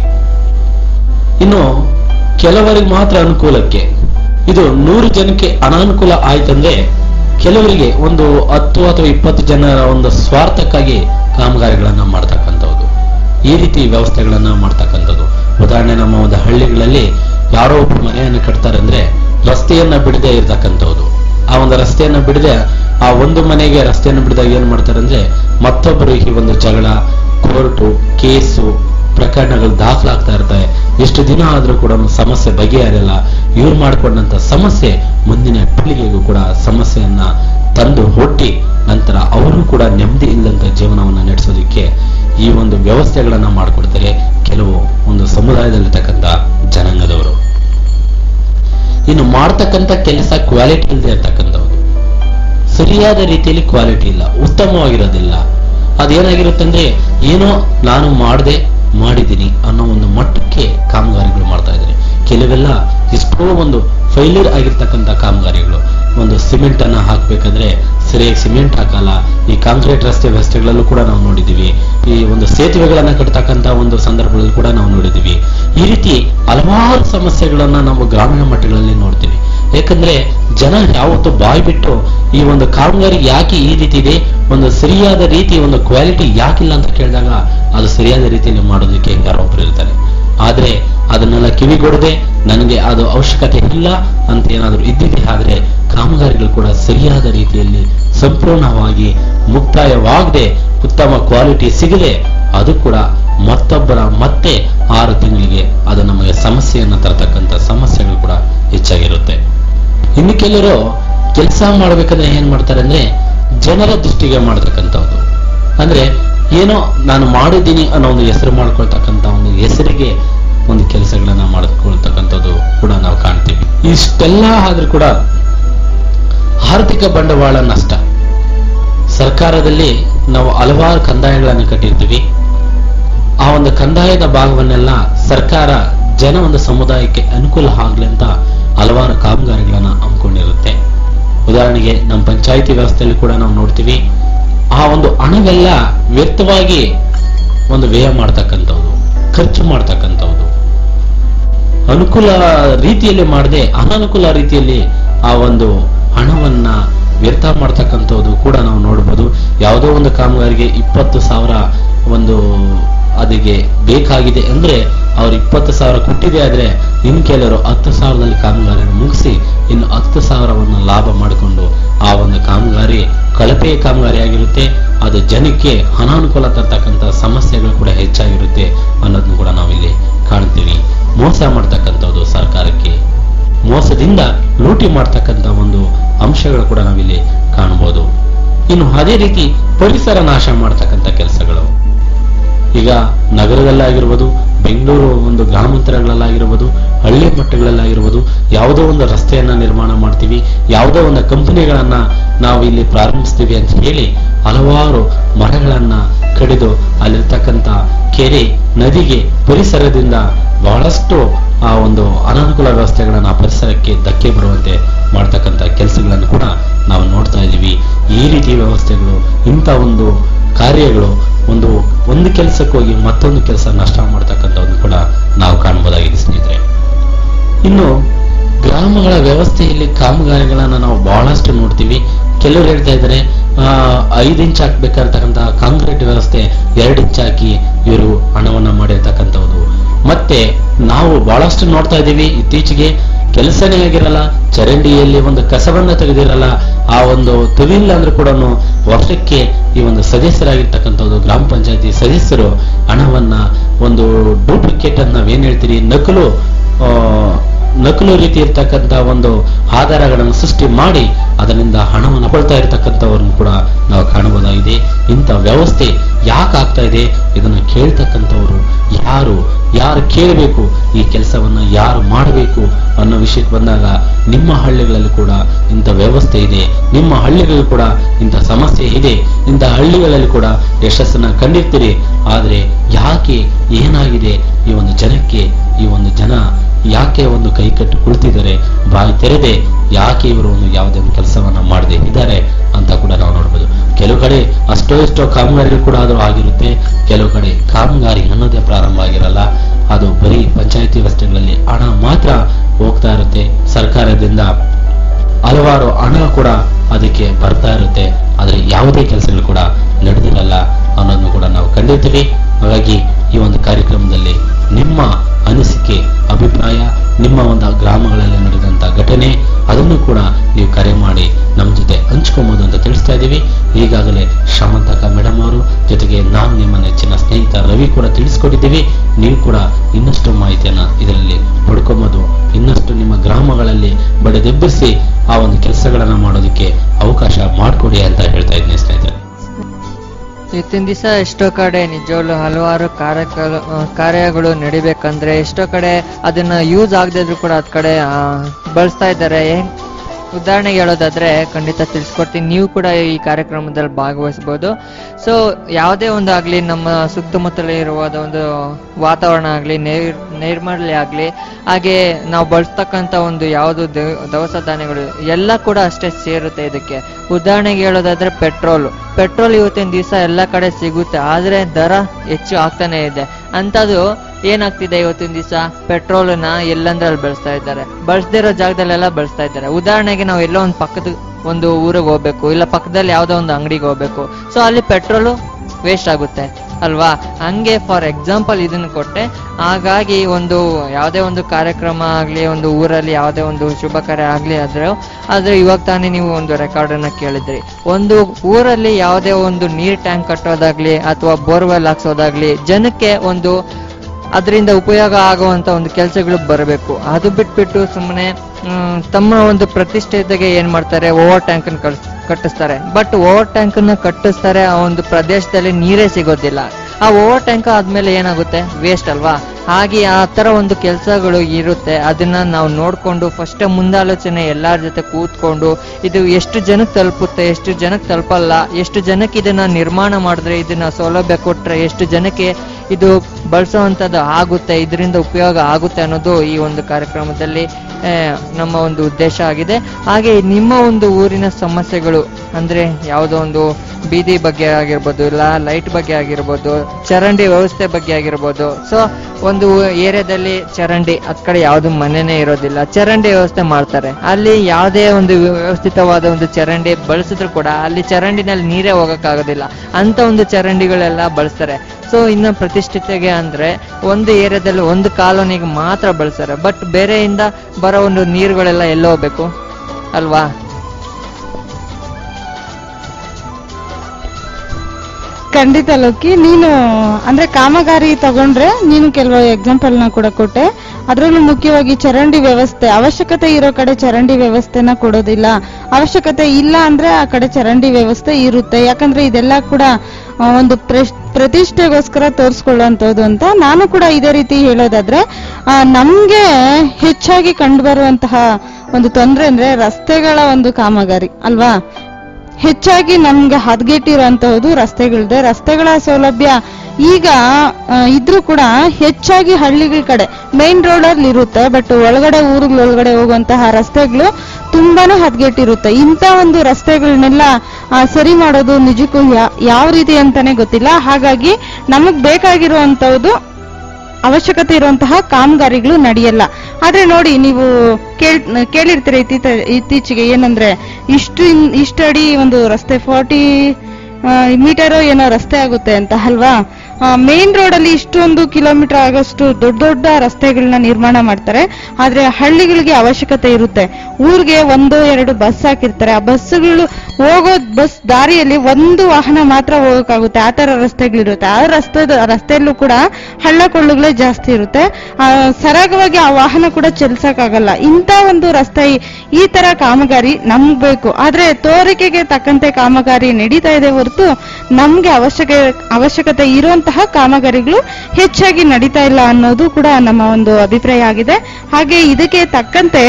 ಇನ್ನು ಕೆಲವರಿಗೆ ಮಾತ್ರ ಅನುಕೂಲಕ್ಕೆ ಇದು ನೂರು ಜನಕ್ಕೆ ಅನಾನುಕೂಲ ಆಯ್ತಂದ್ರೆ ಕೆಲವರಿಗೆ ಒಂದು ಹತ್ತು ಅಥವಾ ಇಪ್ಪತ್ತು ಜನರ ಒಂದು ಸ್ವಾರ್ಥಕ್ಕಾಗಿ ಕಾಮಗಾರಿಗಳನ್ನ ಮಾಡ್ತಕ್ಕಂಥದ್ದು ಈ ರೀತಿ ವ್ಯವಸ್ಥೆಗಳನ್ನ ಮಾಡ್ತಕ್ಕಂಥದ್ದು ಉದಾಹರಣೆ ನಮ್ಮ ಒಂದು ಹಳ್ಳಿಗಳಲ್ಲಿ ಯಾರೋ ಒಬ್ರು ಮನೆಯನ್ನು ಕಟ್ತಾರೆ ಅಂದ್ರೆ ರಸ್ತೆಯನ್ನ ಬಿಡದೆ ಇರ್ತಕ್ಕಂಥದ್ದು ಆ ಒಂದು ರಸ್ತೆಯನ್ನ ಬಿಡದೆ ಆ ಒಂದು ಮನೆಗೆ ರಸ್ತೆಯನ್ನು ಬಿಡಿದಾಗ ಏನ್ ಮಾಡ್ತಾರೆ ಅಂದ್ರೆ ಮತ್ತೊಬ್ಬರು ಈ ಒಂದು ಜಗಳ ಕೋರ್ಟು ಕೇಸು ಪ್ರಕರಣಗಳು ದಾಖಲಾಗ್ತಾ ಇರ್ತವೆ ಎಷ್ಟು ದಿನ ಆದ್ರೂ ಕೂಡ ಒಂದು ಸಮಸ್ಯೆ ಬಗೆಹರಿಯಲ್ಲ ಇವ್ರು ಮಾಡ್ಕೊಂಡಂತ ಸಮಸ್ಯೆ ಮುಂದಿನ ಪೀಳಿಗೆಗೂ ಕೂಡ ಸಮಸ್ಯೆಯನ್ನ ತಂದು ಹೊಟ್ಟಿ ನಂತರ ಅವರು ಕೂಡ ನೆಮ್ಮದಿ ಇಲ್ಲದಂತ ಜೀವನವನ್ನ ನಡೆಸೋದಕ್ಕೆ ಈ ಒಂದು ವ್ಯವಸ್ಥೆಗಳನ್ನ ಮಾಡಿಕೊಡ್ತಾರೆ ಕೆಲವು ಒಂದು ಸಮುದಾಯದಲ್ಲಿರ್ತಕ್ಕಂಥ ಜನಾಂಗದವರು ಇನ್ನು ಮಾಡ್ತಕ್ಕಂಥ ಕೆಲಸ ಕ್ವಾಲಿಟಿ ಇಲ್ಲದೆ ಇರ್ತಕ್ಕಂಥವ್ರು ಸರಿಯಾದ ರೀತಿಯಲ್ಲಿ ಕ್ವಾಲಿಟಿ ಇಲ್ಲ ಉತ್ತಮವಾಗಿರೋದಿಲ್ಲ ಅದೇನಾಗಿರುತ್ತಂದ್ರೆ ಏನೋ ನಾನು ಮಾಡದೆ ಮಾಡಿದ್ದೀನಿ ಅನ್ನೋ ಒಂದು ಮಟ್ಟಕ್ಕೆ ಕಾಮಗಾರಿಗಳು ಮಾಡ್ತಾ ಇದ್ದಾರೆ ಕೆಲವೆಲ್ಲ ಎಷ್ಟೋ ಒಂದು ಫೈಲ್ಯೂರ್ ಆಗಿರ್ತಕ್ಕಂಥ ಕಾಮಗಾರಿಗಳು ಒಂದು ಸಿಮೆಂಟ್ ಸಿಮೆಂಟ್ ಅನ್ನ ಹಾಕ್ಬೇಕಾದ್ರೆ ಸರಿಯಾಗಿ ಸಿಮೆಂಟ್ ಹಾಕಲ್ಲ ಈ ಕಾಂಕ್ರೀಟ್ ರಸ್ತೆ ವ್ಯವಸ್ಥೆಗಳಲ್ಲೂ ಕೂಡ ನಾವು ನೋಡಿದೀವಿ ಈ ಒಂದು ಸೇತುವೆಗಳನ್ನ ಕಟ್ತಕ್ಕಂತ ಒಂದು ಸಂದರ್ಭಗಳಲ್ಲಿ ಕೂಡ ನಾವು ನೋಡಿದೀವಿ ಈ ರೀತಿ ಹಲವಾರು ಸಮಸ್ಯೆಗಳನ್ನ ನಾವು ಗ್ರಾಮೀಣ ಮಟ್ಟಗಳಲ್ಲಿ ನೋಡ್ತೀವಿ ಯಾಕಂದ್ರೆ ಜನ ಯಾವತ್ತು ಬಾಯಿ ಬಿಟ್ಟು ಈ ಒಂದು ಕಾಮಗಾರಿ ಯಾಕೆ ಈ ರೀತಿ ಇದೆ ಒಂದು ಸರಿಯಾದ ರೀತಿ ಒಂದು ಕ್ವಾಲಿಟಿ ಯಾಕಿಲ್ಲ ಅಂತ ಕೇಳಿದಾಗ ಅದು ಸರಿಯಾದ ರೀತಿಯಲ್ಲಿ ಮಾಡೋದಕ್ಕೆ ಯಾರೋ ಒಬ್ರು ಇರ್ತಾರೆ ಆದ್ರೆ ಅದನ್ನೆಲ್ಲ ಕಿವಿಗೊಡದೆ ನನಗೆ ಅದು ಅವಶ್ಯಕತೆ ಇಲ್ಲ ಅಂತ ಏನಾದರೂ ಇದ್ದಿದೆ ಆದ್ರೆ ಕಾಮಗಾರಿಗಳು ಕೂಡ ಸರಿಯಾದ ರೀತಿಯಲ್ಲಿ ಸಂಪೂರ್ಣವಾಗಿ ಮುಕ್ತಾಯವಾಗದೆ ಉತ್ತಮ ಕ್ವಾಲಿಟಿ ಸಿಗದೆ ಅದು ಕೂಡ ಮತ್ತೊಬ್ಬರ ಮತ್ತೆ ಆರು ತಿಂಗಳಿಗೆ ಅದು ನಮಗೆ ಸಮಸ್ಯೆಯನ್ನು ತರತಕ್ಕಂಥ ಸಮಸ್ಯೆಗಳು ಕೂಡ ಹೆಚ್ಚಾಗಿರುತ್ತೆ ಇನ್ನು ಕೆಲವರು ಕೆಲಸ ಮಾಡ್ಬೇಕಾದ್ರೆ ಏನ್ ಮಾಡ್ತಾರೆ ಅಂದ್ರೆ ಜನರ ದೃಷ್ಟಿಗೆ ಮಾಡ್ತಕ್ಕಂಥದ್ದು ಅಂದ್ರೆ ಏನೋ ನಾನು ಮಾಡಿದ್ದೀನಿ ಅನ್ನೋ ಒಂದು ಹೆಸರು ಮಾಡ್ಕೊಳ್ತಕ್ಕಂಥ ಒಂದು ಹೆಸರಿಗೆ ಒಂದು ಕೆಲಸಗಳನ್ನ ಮಾಡಿಕೊಳ್ತಕ್ಕಂಥದ್ದು ಕೂಡ ನಾವು ಕಾಣ್ತೀವಿ ಇಷ್ಟೆಲ್ಲ ಆದ್ರೂ ಕೂಡ ಆರ್ಥಿಕ ಬಂಡವಾಳ ನಷ್ಟ ಸರ್ಕಾರದಲ್ಲಿ ನಾವು ಹಲವಾರು ಕಂದಾಯಗಳನ್ನು ಕಟ್ಟಿರ್ತೀವಿ ಆ ಒಂದು ಕಂದಾಯದ ಭಾಗವನ್ನೆಲ್ಲ ಸರ್ಕಾರ ಜನ ಒಂದು ಸಮುದಾಯಕ್ಕೆ ಅನುಕೂಲ ಆಗ್ಲಿ ಅಂತ ಹಲವಾರು ಕಾಮಗಾರಿಗಳನ್ನ ಹಮ್ಮಿಕೊಂಡಿರುತ್ತೆ ಉದಾಹರಣೆಗೆ ನಮ್ಮ ಪಂಚಾಯಿತಿ ವ್ಯವಸ್ಥೆಯಲ್ಲಿ ಕೂಡ ನಾವು ನೋಡ್ತೀವಿ ಆ ಒಂದು ಹಣವೆಲ್ಲ ವ್ಯರ್ಥವಾಗಿ ಒಂದು ವ್ಯಯ ಮಾಡ್ತಕ್ಕಂಥವ್ರು ಖರ್ಚು ಮಾಡ್ತಕ್ಕಂಥವ್ರು ಅನುಕೂಲ ರೀತಿಯಲ್ಲಿ ಮಾಡದೆ ಅನಾನುಕೂಲ ರೀತಿಯಲ್ಲಿ ಆ ಒಂದು ಹಣವನ್ನ ವ್ಯರ್ಥ ಮಾಡ್ತಕ್ಕಂಥದ್ದು ಕೂಡ ನಾವು ನೋಡ್ಬೋದು ಯಾವುದೋ ಒಂದು ಕಾಮಗಾರಿಗೆ ಇಪ್ಪತ್ತು ಸಾವಿರ ಒಂದು ಅದಕ್ಕೆ ಬೇಕಾಗಿದೆ ಅಂದ್ರೆ ಅವ್ರು ಇಪ್ಪತ್ತು ಸಾವಿರ ಕೊಟ್ಟಿದೆ ಆದ್ರೆ ಇನ್ನು ಕೆಲವರು ಹತ್ತು ಸಾವಿರದಲ್ಲಿ ಕಾಮಗಾರಿಯನ್ನು ಮುಗಿಸಿ ಇನ್ನು ಹತ್ತು ಸಾವಿರವನ್ನು ಲಾಭ ಮಾಡಿಕೊಂಡು ಆ ಒಂದು ಕಾಮಗಾರಿ ಕಳಪೆ ಕಾಮಗಾರಿ ಆಗಿರುತ್ತೆ ಅದು ಜನಕ್ಕೆ ಅನಾನುಕೂಲ ತರ್ತಕ್ಕಂಥ ಸಮಸ್ಯೆಗಳು ಕೂಡ ಹೆಚ್ಚಾಗಿರುತ್ತೆ ಅನ್ನೋದನ್ನು ಕೂಡ ನಾವಿಲ್ಲಿ ಕಾಣ್ತೀವಿ ಮೋಸ ಮಾಡ್ತಕ್ಕಂಥದ್ದು ಸರ್ಕಾರಕ್ಕೆ ಮೋಸದಿಂದ ಲೂಟಿ ಮಾಡ್ತಕ್ಕಂಥ ಒಂದು ಅಂಶಗಳು ಕೂಡ ನಾವಿಲ್ಲಿ ಕಾಣಬಹುದು ಇನ್ನು ಅದೇ ರೀತಿ ಪರಿಸರ ನಾಶ ಮಾಡ್ತಕ್ಕಂಥ ಕೆಲಸಗಳು ಈಗ ನಗರದಲ್ಲಾಗಿರ್ಬೋದು ಬೆಂಗಳೂರು ಒಂದು ಗ್ರಾಮಾಂತರಗಳಲ್ಲಾಗಿರ್ಬೋದು ಹಳ್ಳಿ ಮಟ್ಟಗಳಲ್ಲಾಗಿರ್ಬೋದು ಯಾವುದೋ ಒಂದು ರಸ್ತೆಯನ್ನ ನಿರ್ಮಾಣ ಮಾಡ್ತೀವಿ ಯಾವುದೋ ಒಂದು ಕಂಪನಿಗಳನ್ನ ನಾವು ಇಲ್ಲಿ ಪ್ರಾರಂಭಿಸ್ತೀವಿ ಅಂತ ಹೇಳಿ ಹಲವಾರು ಮರಗಳನ್ನ ಕಡಿದು ಅಲ್ಲಿರ್ತಕ್ಕಂಥ ಕೆರೆ ನದಿಗೆ ಪರಿಸರದಿಂದ ಬಹಳಷ್ಟು ಆ ಒಂದು ಅನಾನುಕೂಲ ವ್ಯವಸ್ಥೆಗಳನ್ನ ಆ ಪರಿಸರಕ್ಕೆ ಧಕ್ಕೆ ಬರುವಂತೆ ಮಾಡ್ತಕ್ಕಂಥ ಕೆಲಸಗಳನ್ನು ಕೂಡ ನಾವು ನೋಡ್ತಾ ಇದ್ದೀವಿ ಈ ರೀತಿ ವ್ಯವಸ್ಥೆಗಳು ಇಂಥ ಒಂದು ಕಾರ್ಯಗಳು ಒಂದು ಒಂದು ಕೆಲಸಕ್ಕೆ ಹೋಗಿ ಮತ್ತೊಂದು ಕೆಲಸ ನಷ್ಟ ಮಾಡ್ತಕ್ಕಂಥದ್ದು ಕೂಡ ನಾವು ಕಾಣಬಹುದಾಗಿದೆ ಸ್ನೇಹಿತರೆ ಇನ್ನು ಗ್ರಾಮಗಳ ವ್ಯವಸ್ಥೆಯಲ್ಲಿ ಕಾಮಗಾರಿಗಳನ್ನ ನಾವು ಬಹಳಷ್ಟು ನೋಡ್ತೀವಿ ಕೆಲವರು ಹೇಳ್ತಾ ಇದ್ದಾರೆ ಆ, ಐದು ಇಂಚ್ ಹಾಕ್ಬೇಕಾಗಿರ್ತಕ್ಕಂಥ ಕಾಂಕ್ರೀಟ್ ವ್ಯವಸ್ಥೆ ಎರಡು ಇಂಚ್ ಹಾಕಿ ಇವರು ಹಣವನ್ನ ಮಾಡಿರ್ತಕ್ಕಂಥದ್ದು ಮತ್ತೆ ನಾವು ಬಹಳಷ್ಟು ನೋಡ್ತಾ ಇದ್ದೀವಿ ಇತ್ತೀಚೆಗೆ ಕೆಲಸನೇ ಆಗಿರಲ್ಲ ಚರಂಡಿಯಲ್ಲಿ ಒಂದು ಕಸವನ್ನ ತೆಗೆದಿರಲ್ಲ ಆ ಒಂದು ತುವಿಲ್ಲ ಅಂದ್ರೂ ಕೂಡ ವರ್ಷಕ್ಕೆ ಈ ಒಂದು ಸದಸ್ಯರಾಗಿರ್ತಕ್ಕಂಥದ್ದು ಗ್ರಾಮ ಪಂಚಾಯತಿ ಸದಸ್ಯರು ಹಣವನ್ನ ಒಂದು ಡೂಪ್ಲಿಕೇಟ್ ಅಂತ ನಾವೇನ್ ಹೇಳ್ತೀರಿ ನಕಲು ಆ, ನಕಲು ರೀತಿ ಇರ್ತಕ್ಕಂಥ ಒಂದು ಆಧಾರಗಳನ್ನು ಸೃಷ್ಟಿ ಮಾಡಿ ಅದರಿಂದ ಹಣವನ್ನು ಕೊಳ್ತಾ ಇರತಕ್ಕಂಥವ್ರನ್ನು ಕೂಡ ನಾವು ಕಾಣಬಹುದಾಗಿದೆ ಇಂಥ ವ್ಯವಸ್ಥೆ ಯಾಕೆ ಆಗ್ತಾ ಇದೆ ಇದನ್ನ ಕೇಳ್ತಕ್ಕಂಥವ್ರು ಯಾರು ಯಾರು ಕೇಳಬೇಕು ಈ ಕೆಲಸವನ್ನ ಯಾರು ಮಾಡಬೇಕು ಅನ್ನೋ ವಿಷಯಕ್ಕೆ ಬಂದಾಗ ನಿಮ್ಮ ಹಳ್ಳಿಗಳಲ್ಲಿ ಕೂಡ ಇಂಥ ವ್ಯವಸ್ಥೆ ಇದೆ ನಿಮ್ಮ ಹಳ್ಳಿಗಳಲ್ಲಿ ಕೂಡ ಇಂಥ ಸಮಸ್ಯೆ ಇದೆ ಇಂಥ ಹಳ್ಳಿಗಳಲ್ಲಿ ಕೂಡ ಯಶಸ್ಸನ್ನ ಕಂಡಿರ್ತೀರಿ ಆದ್ರೆ ಯಾಕೆ ಏನಾಗಿದೆ ಈ ಒಂದು ಜನಕ್ಕೆ ಈ ಒಂದು ಜನ ಯಾಕೆ ಒಂದು ಕೈ ಕಟ್ಟಿ ಕುಳಿತಿದ್ದಾರೆ ಬಾಯಿ ತೆರೆದೆ ಯಾಕೆ ಇವರು ಒಂದು ಯಾವುದೇ ಒಂದು ಕೆಲಸವನ್ನ ಮಾಡದೆ ಇದ್ದಾರೆ ಅಂತ ಕೂಡ ನಾವು ನೋಡ್ಬೋದು ಕೆಲವು ಕಡೆ ಅಷ್ಟೋ ಎಷ್ಟೋ ಕಾಮಗಾರಿಗಳು ಕೂಡ ಆದರೂ ಆಗಿರುತ್ತೆ ಕೆಲವು ಕಡೆ ಕಾಮಗಾರಿ ಅನ್ನೋದೇ ಪ್ರಾರಂಭ ಆಗಿರಲ್ಲ ಅದು ಬರೀ ಪಂಚಾಯತಿ ವ್ಯವಸ್ಥೆಗಳಲ್ಲಿ ಹಣ ಮಾತ್ರ ಹೋಗ್ತಾ ಇರುತ್ತೆ ಸರ್ಕಾರದಿಂದ ಹಲವಾರು ಹಣ ಕೂಡ ಅದಕ್ಕೆ ಬರ್ತಾ ಇರುತ್ತೆ ಆದ್ರೆ ಯಾವುದೇ ಕೆಲಸಗಳು ಕೂಡ ನಡೆದಿರಲ್ಲ ಅನ್ನೋದನ್ನು ಕೂಡ ನಾವು ಕಂಡಿರ್ತೀವಿ ಹಾಗಾಗಿ ಈ ಒಂದು ಕಾರ್ಯಕ್ರಮದಲ್ಲಿ ನಿಮ್ಮ ಅನಿಸಿಕೆ ಅಭಿಪ್ರಾಯ ನಿಮ್ಮ ಒಂದು ಗ್ರಾಮಗಳಲ್ಲಿ ನಡೆದಂತ ಘಟನೆ ಅದನ್ನು ಕೂಡ ನೀವು ಕರೆ ಮಾಡಿ ನಮ್ಮ ಜೊತೆ ಹಂಚ್ಕೊಬೋದು ಅಂತ ತಿಳಿಸ್ತಾ ಇದ್ದೀವಿ ಈಗಾಗಲೇ ಶ್ರಮಂತಕ ಮೇಡಮ್ ಅವರು ಜೊತೆಗೆ ನಾನು ನಿಮ್ಮ ನೆಚ್ಚಿನ ಸ್ನೇಹಿತ ರವಿ ಕೂಡ ತಿಳಿಸ್ಕೊಟ್ಟಿದ್ದೀವಿ ನೀವು ಕೂಡ ಇನ್ನಷ್ಟು ಮಾಹಿತಿಯನ್ನ ಇದರಲ್ಲಿ ಪಡ್ಕೊಬೋದು ಇನ್ನಷ್ಟು ನಿಮ್ಮ ಗ್ರಾಮಗಳಲ್ಲಿ ಬಡಿದೆಬ್ಬಿಸಿ ಆ ಒಂದು ಕೆಲಸಗಳನ್ನ ಮಾಡೋದಕ್ಕೆ ಅವಕಾಶ ಮಾಡಿಕೊಡಿ ಅಂತ ಹೇಳ್ತಾ ಇದ್ದೀನಿ ಸ್ನೇಹಿತರೆ ಇವತ್ತಿನ ದಿವಸ ಎಷ್ಟೋ ಕಡೆ ನಿಜವಾಗ್ಲೂ ಹಲವಾರು ಕಾರ್ಯಗಳು ಆ, ಕಾರ್ಯಗಳು ನಡಿಬೇಕಂದ್ರೆ ಎಷ್ಟೋ ಕಡೆ ಅದನ್ನ ಯೂಸ್ ಆಗದಿದ್ರು ಕೂಡ ಅದ್ ಕಡೆ ಆ, ಬಳಸ್ತಾ ಇದ್ದಾರೆ ಏನ್ ಉದಾಹರಣೆಗೆ ಹೇಳೋದಾದ್ರೆ ಖಂಡಿತ ತಿಳಿಸ್ಕೊಡ್ತೀನಿ ನೀವು ಕೂಡ ಈ ಕಾರ್ಯಕ್ರಮದಲ್ಲಿ ಭಾಗವಹಿಸ್ಬೋದು ಸೊ ಯಾವುದೇ ಒಂದು ಆಗ್ಲಿ ನಮ್ಮ ಸುತ್ತಮುತ್ತಲ ಇರುವ ಒಂದು ವಾತಾವರಣ ಆಗ್ಲಿ ನೈರ್ ನೈರ್ಮಲ್ಯ ಆಗ್ಲಿ ಹಾಗೆ ನಾವು ಬಳಸ್ತಕ್ಕಂಥ ಒಂದು ಯಾವುದು ದ- ದವಸ ಧಾನ್ಯಗಳು ಎಲ್ಲ ಕೂಡ ಅಷ್ಟೇ ಸೇರುತ್ತೆ ಇದಕ್ಕೆ ಉದಾಹರಣೆಗೆ ಹೇಳೋದಾದ್ರೆ ಪೆಟ್ರೋಲ್ ಪೆಟ್ರೋಲ್ ಇವತ್ತಿನ ದಿವಸ ಎಲ್ಲ ಕಡೆ ಸಿಗುತ್ತೆ ಆದ್ರೆ ದರ ಹೆಚ್ಚು ಆಗ್ತಾನೆ ಇದೆ ಅಂತದು ಏನಾಗ್ತಿದೆ ಇವತ್ತಿನ ದಿವಸ ಪೆಟ್ರೋಲ್ನ ಎಲ್ಲಂದ್ರಲ್ಲಿ ಬಳಸ್ತಾ ಇದ್ದಾರೆ ಬಳಸದಿರೋ ಜಾಗದಲ್ಲೆಲ್ಲ ಬಳಸ್ತಾ ಇದ್ದಾರೆ ಉದಾಹರಣೆಗೆ ನಾವು ಎಲ್ಲೋ ಒಂದು ಪಕ್ಕದ ಒಂದು ಊರಿಗೆ ಹೋಗ್ಬೇಕು ಇಲ್ಲ ಪಕ್ಕದಲ್ಲಿ ಯಾವ್ದೋ ಒಂದು ಅಂಗಡಿಗೆ ಹೋಗ್ಬೇಕು ಸೊ ಅಲ್ಲಿ ಪೆಟ್ರೋಲು ವೇಸ್ಟ್ ಆಗುತ್ತೆ ಅಲ್ವಾ ಹಂಗೆ ಫಾರ್ ಎಕ್ಸಾಂಪಲ್ ಇದನ್ನ ಕೊಟ್ಟೆ ಹಾಗಾಗಿ ಒಂದು ಯಾವುದೇ ಒಂದು ಕಾರ್ಯಕ್ರಮ ಆಗ್ಲಿ ಒಂದು ಊರಲ್ಲಿ ಯಾವುದೇ ಒಂದು ಶುಭ ಕಾರ್ಯ ಆಗ್ಲಿ ಆದ್ರೆ ಆದ್ರೆ ಇವಾಗ ತಾನೇ ನೀವು ಒಂದು ರೆಕಾರ್ಡ್ ಅನ್ನ ಕೇಳಿದ್ರಿ ಒಂದು ಊರಲ್ಲಿ ಯಾವುದೇ ಒಂದು ನೀರ್ ಟ್ಯಾಂಕ್ ಕಟ್ಟೋದಾಗ್ಲಿ ಅಥವಾ ಬೋರ್ವೆಲ್ ಹಾಕ್ಸೋದಾಗ್ಲಿ ಜನಕ್ಕೆ ಒಂದು ಅದರಿಂದ ಉಪಯೋಗ ಆಗುವಂತ ಒಂದು ಕೆಲಸಗಳು ಬರಬೇಕು ಅದು ಬಿಟ್ಬಿಟ್ಟು ಸುಮ್ಮನೆ ತಮ್ಮ ಒಂದು ಪ್ರತಿಷ್ಠೆತೆಗೆ ಏನ್ ಮಾಡ್ತಾರೆ ಓವರ್ ಟ್ಯಾಂಕ್ ಅನ್ನು ಕಟ್ಟಿಸ್ತಾರೆ ಬಟ್ ಓವರ್ ಟ್ಯಾಂಕ್ ಅನ್ನ ಕಟ್ಟಿಸ್ತಾರೆ ಆ ಒಂದು ಪ್ರದೇಶದಲ್ಲಿ ನೀರೇ ಸಿಗೋದಿಲ್ಲ ಆ ಓವರ್ ಟ್ಯಾಂಕ್ ಆದ್ಮೇಲೆ ಏನಾಗುತ್ತೆ ವೇಸ್ಟ್ ಅಲ್ವಾ ಹಾಗೆ ಆ ತರ ಒಂದು ಕೆಲಸಗಳು ಇರುತ್ತೆ ಅದನ್ನ ನಾವು ನೋಡ್ಕೊಂಡು ಫಸ್ಟ್ ಮುಂದಾಲೋಚನೆ ಎಲ್ಲಾರ ಜೊತೆ ಕೂತ್ಕೊಂಡು ಇದು ಎಷ್ಟು ಜನಕ್ಕೆ ತಲುಪುತ್ತೆ ಎಷ್ಟು ಜನಕ್ಕೆ ತಲುಪಲ್ಲ ಎಷ್ಟು ಜನಕ್ಕೆ ಇದನ್ನ ನಿರ್ಮಾಣ ಮಾಡಿದ್ರೆ ಇದನ್ನ ಸೌಲಭ್ಯ ಕೊಟ್ರೆ ಎಷ್ಟು ಜನಕ್ಕೆ ಇದು ಬಳಸುವಂಥದ್ದು ಆಗುತ್ತೆ ಇದರಿಂದ ಉಪಯೋಗ ಆಗುತ್ತೆ ಅನ್ನೋದು ಈ ಒಂದು ಕಾರ್ಯಕ್ರಮದಲ್ಲಿ ಆ, ನಮ್ಮ ಒಂದು ಉದ್ದೇಶ ಆಗಿದೆ ಹಾಗೆ ನಿಮ್ಮ ಒಂದು ಊರಿನ ಸಮಸ್ಯೆಗಳು ಅಂದ್ರೆ ಯಾವುದೋ ಒಂದು ಬೀದಿ ಬಗ್ಗೆ ಆಗಿರ್ಬೋದು ಇಲ್ಲ ಲೈಟ್ ಬಗ್ಗೆ ಆಗಿರ್ಬೋದು ಚರಂಡಿ ವ್ಯವಸ್ಥೆ ಬಗ್ಗೆ ಆಗಿರ್ಬೋದು ಸೊ ಒಂದು ಏರಿಯಾದಲ್ಲಿ ಚರಂಡಿ ಅದ್ ಕಡೆ ಯಾವ್ದು ಮನೆನೇ ಇರೋದಿಲ್ಲ ಚರಂಡಿ ವ್ಯವಸ್ಥೆ ಮಾಡ್ತಾರೆ ಅಲ್ಲಿ ಯಾವುದೇ ಒಂದು ವ್ಯವಸ್ಥಿತವಾದ ಒಂದು ಚರಂಡಿ ಬಳಸಿದ್ರು ಕೂಡ ಅಲ್ಲಿ ಚರಂಡಿನಲ್ಲಿ ನೀರೇ ಹೋಗಕ್ಕಾಗೋದಿಲ್ಲ ಅಂತ ಒಂದು ಚರಂಡಿಗಳೆಲ್ಲ ಬಳಸ್ತಾರೆ ಸೊ ಇನ್ನು ಪ್ರತಿಷ್ಠಿತೆಗೆ ಅಂದ್ರೆ ಒಂದು ಏರಿಯಾದಲ್ಲಿ ಒಂದು ಕಾಲೋನಿಗೆ ಮಾತ್ರ ಬಳಸ್ತಾರೆ ಬಟ್ ಬೇರೆಯಿಂದ ಬರೋ ಒಂದು ನೀರುಗಳೆಲ್ಲ ಎಲ್ಲಿ ಹೋಗ್ಬೇಕು ಅಲ್ವಾ ಖಂಡಿತ ಲೋಕಿ ನೀನು ಅಂದ್ರೆ ಕಾಮಗಾರಿ ತಗೊಂಡ್ರೆ ನೀನು ಕೆಲವು ಎಕ್ಸಾಂಪಲ್ ನ ಕೂಡ ಕೊಟ್ಟೆ ಅದರಲ್ಲೂ ಮುಖ್ಯವಾಗಿ ಚರಂಡಿ ವ್ಯವಸ್ಥೆ ಅವಶ್ಯಕತೆ ಇರೋ ಕಡೆ ಚರಂಡಿ ವ್ಯವಸ್ಥೆನ ಕೊಡೋದಿಲ್ಲ ಅವಶ್ಯಕತೆ ಇಲ್ಲ ಅಂದ್ರೆ ಆ ಕಡೆ ಚರಂಡಿ ವ್ಯವಸ್ಥೆ ಇರುತ್ತೆ ಯಾಕಂದ್ರೆ ಇದೆಲ್ಲ ಕೂಡ ಆ, ಒಂದು ಪ್ರೆಸ್- ಪ್ರತಿಷ್ಠೆಗೋಸ್ಕರ ತೋರಿಸ್ಕೊಳ್ಳುವಂಥದ್ದು ಅಂತ ನಾನು ಕೂಡ ಇದೇ ರೀತಿ ಹೇಳೋದಾದ್ರೆ ಆ, ನಮ್ಗೆ ಹೆಚ್ಚಾಗಿ ಕಂಡುಬರುವಂತಹ ಒಂದು ತೊಂದರೆ ಅಂದ್ರೆ ರಸ್ತೆಗಳ ಒಂದು ಕಾಮಗಾರಿ ಅಲ್ವಾ ಹೆಚ್ಚಾಗಿ ನಮ್ಗೆ ಹದಗೆಟ್ಟಿರುವಂತಹದ್ದು ರಸ್ತೆಗಳಿದೆ ರಸ್ತೆಗಳ ಸೌಲಭ್ಯ ಈಗ ಆ, ಇದ್ರೂ ಕೂಡ ಹೆಚ್ಚಾಗಿ ಹಳ್ಳಿಗಳ ಕಡೆ ಮೇನ್ ರೋಡ್ ಅಲ್ಲಿ ಇರುತ್ತೆ ಬಟ್ ಒಳಗಡೆ ಊರುಗಳ ಒಳಗಡೆ ಹೋಗುವಂತಹ ರಸ್ತೆಗಳು ತುಂಬಾನೇ ಹದಗೆಟ್ಟಿರುತ್ತೆ ಇಂಥ ಒಂದು ರಸ್ತೆಗಳನ್ನೆಲ್ಲ ಆ, ಸರಿ ಮಾಡೋದು ನಿಜಕ್ಕೂ ಯಾ- ಯಾವ ರೀತಿ ಅಂತಾನೆ ಗೊತ್ತಿಲ್ಲ ಹಾಗಾಗಿ ನಮಗ್ ಬೇಕಾಗಿರುವಂತಹದ್ದು ಅವಶ್ಯಕತೆ ಇರುವಂತಹ ಕಾಮಗಾರಿಗಳು ನಡೆಯಲ್ಲ ಆದ್ರೆ ನೋಡಿ ನೀವು ಕೇಳ್ ಕೇಳಿರ್ತೀರ ಇತ್ತೀತ ಇತ್ತೀಚೆಗೆ ಏನಂದ್ರೆ ಇಷ್ಟು ಇನ್- ಇಷ್ಟು ಅಡಿ ಒಂದು ರಸ್ತೆ ಫಾರ್ಟಿ ಮೀಟರ್ ಏನೋ ರಸ್ತೆ ಆಗುತ್ತೆ ಅಂತ ಅಲ್ವಾ ಮೇನ್ ರೋಡ್ ಅಲ್ಲಿ ಇಷ್ಟೊಂದು ಕಿಲೋಮೀಟರ್ ಆಗಷ್ಟು ದೊಡ್ಡ ದೊಡ್ಡ ರಸ್ತೆಗಳನ್ನ ನಿರ್ಮಾಣ ಮಾಡ್ತಾರೆ ಆದ್ರೆ ಹಳ್ಳಿಗಳಿಗೆ ಅವಶ್ಯಕತೆ ಇರುತ್ತೆ ಊರಿಗೆ ಒಂದು ಎರಡು ಬಸ್ ಹಾಕಿರ್ತಾರೆ ಆ ಬಸ್ಗಳು ಹೋಗೋ ಬಸ್ ದಾರಿಯಲ್ಲಿ ಒಂದು ವಾಹನ ಮಾತ್ರ ಹೋಗಕ್ಕಾಗುತ್ತೆ ಆ ತರ ರಸ್ತೆಗಳಿರುತ್ತೆ ಆ ರಸ್ತೆ ರಸ್ತೆಯಲ್ಲೂ ಕೂಡ ಹಳ್ಳ ಕೊಳ್ಳುಗಳೇ ಜಾಸ್ತಿ ಇರುತ್ತೆ ಆ, ಸರಾಗವಾಗಿ ಆ ವಾಹನ ಕೂಡ ಚಲಿಸಕ್ಕಾಗಲ್ಲ ಇಂಥ ಒಂದು ರಸ್ತೆ ಈ- ಈ ತರ ಕಾಮಗಾರಿ ನಮ್ಗ್ ಬೇಕು ಆದ್ರೆ ತೋರಿಕೆಗೆ ತಕ್ಕಂತೆ ಕಾಮಗಾರಿ ನಡೀತಾ ಇದೆ ಹೊರತು ನಮ್ಗೆ ಅವಶ್ಯಕ ಅವಶ್ಯಕತೆ ಇರುವಂತಹ ಕಾಮಗಾರಿಗಳು ಹೆಚ್ಚಾಗಿ ನಡೀತಾ ಇಲ್ಲ ಅನ್ನೋದು ಕೂಡ ನಮ್ಮ ಒಂದು ಅಭಿಪ್ರಾಯ ಆಗಿದೆ ಹಾಗೆ ಇದಕ್ಕೆ ತಕ್ಕಂತೆ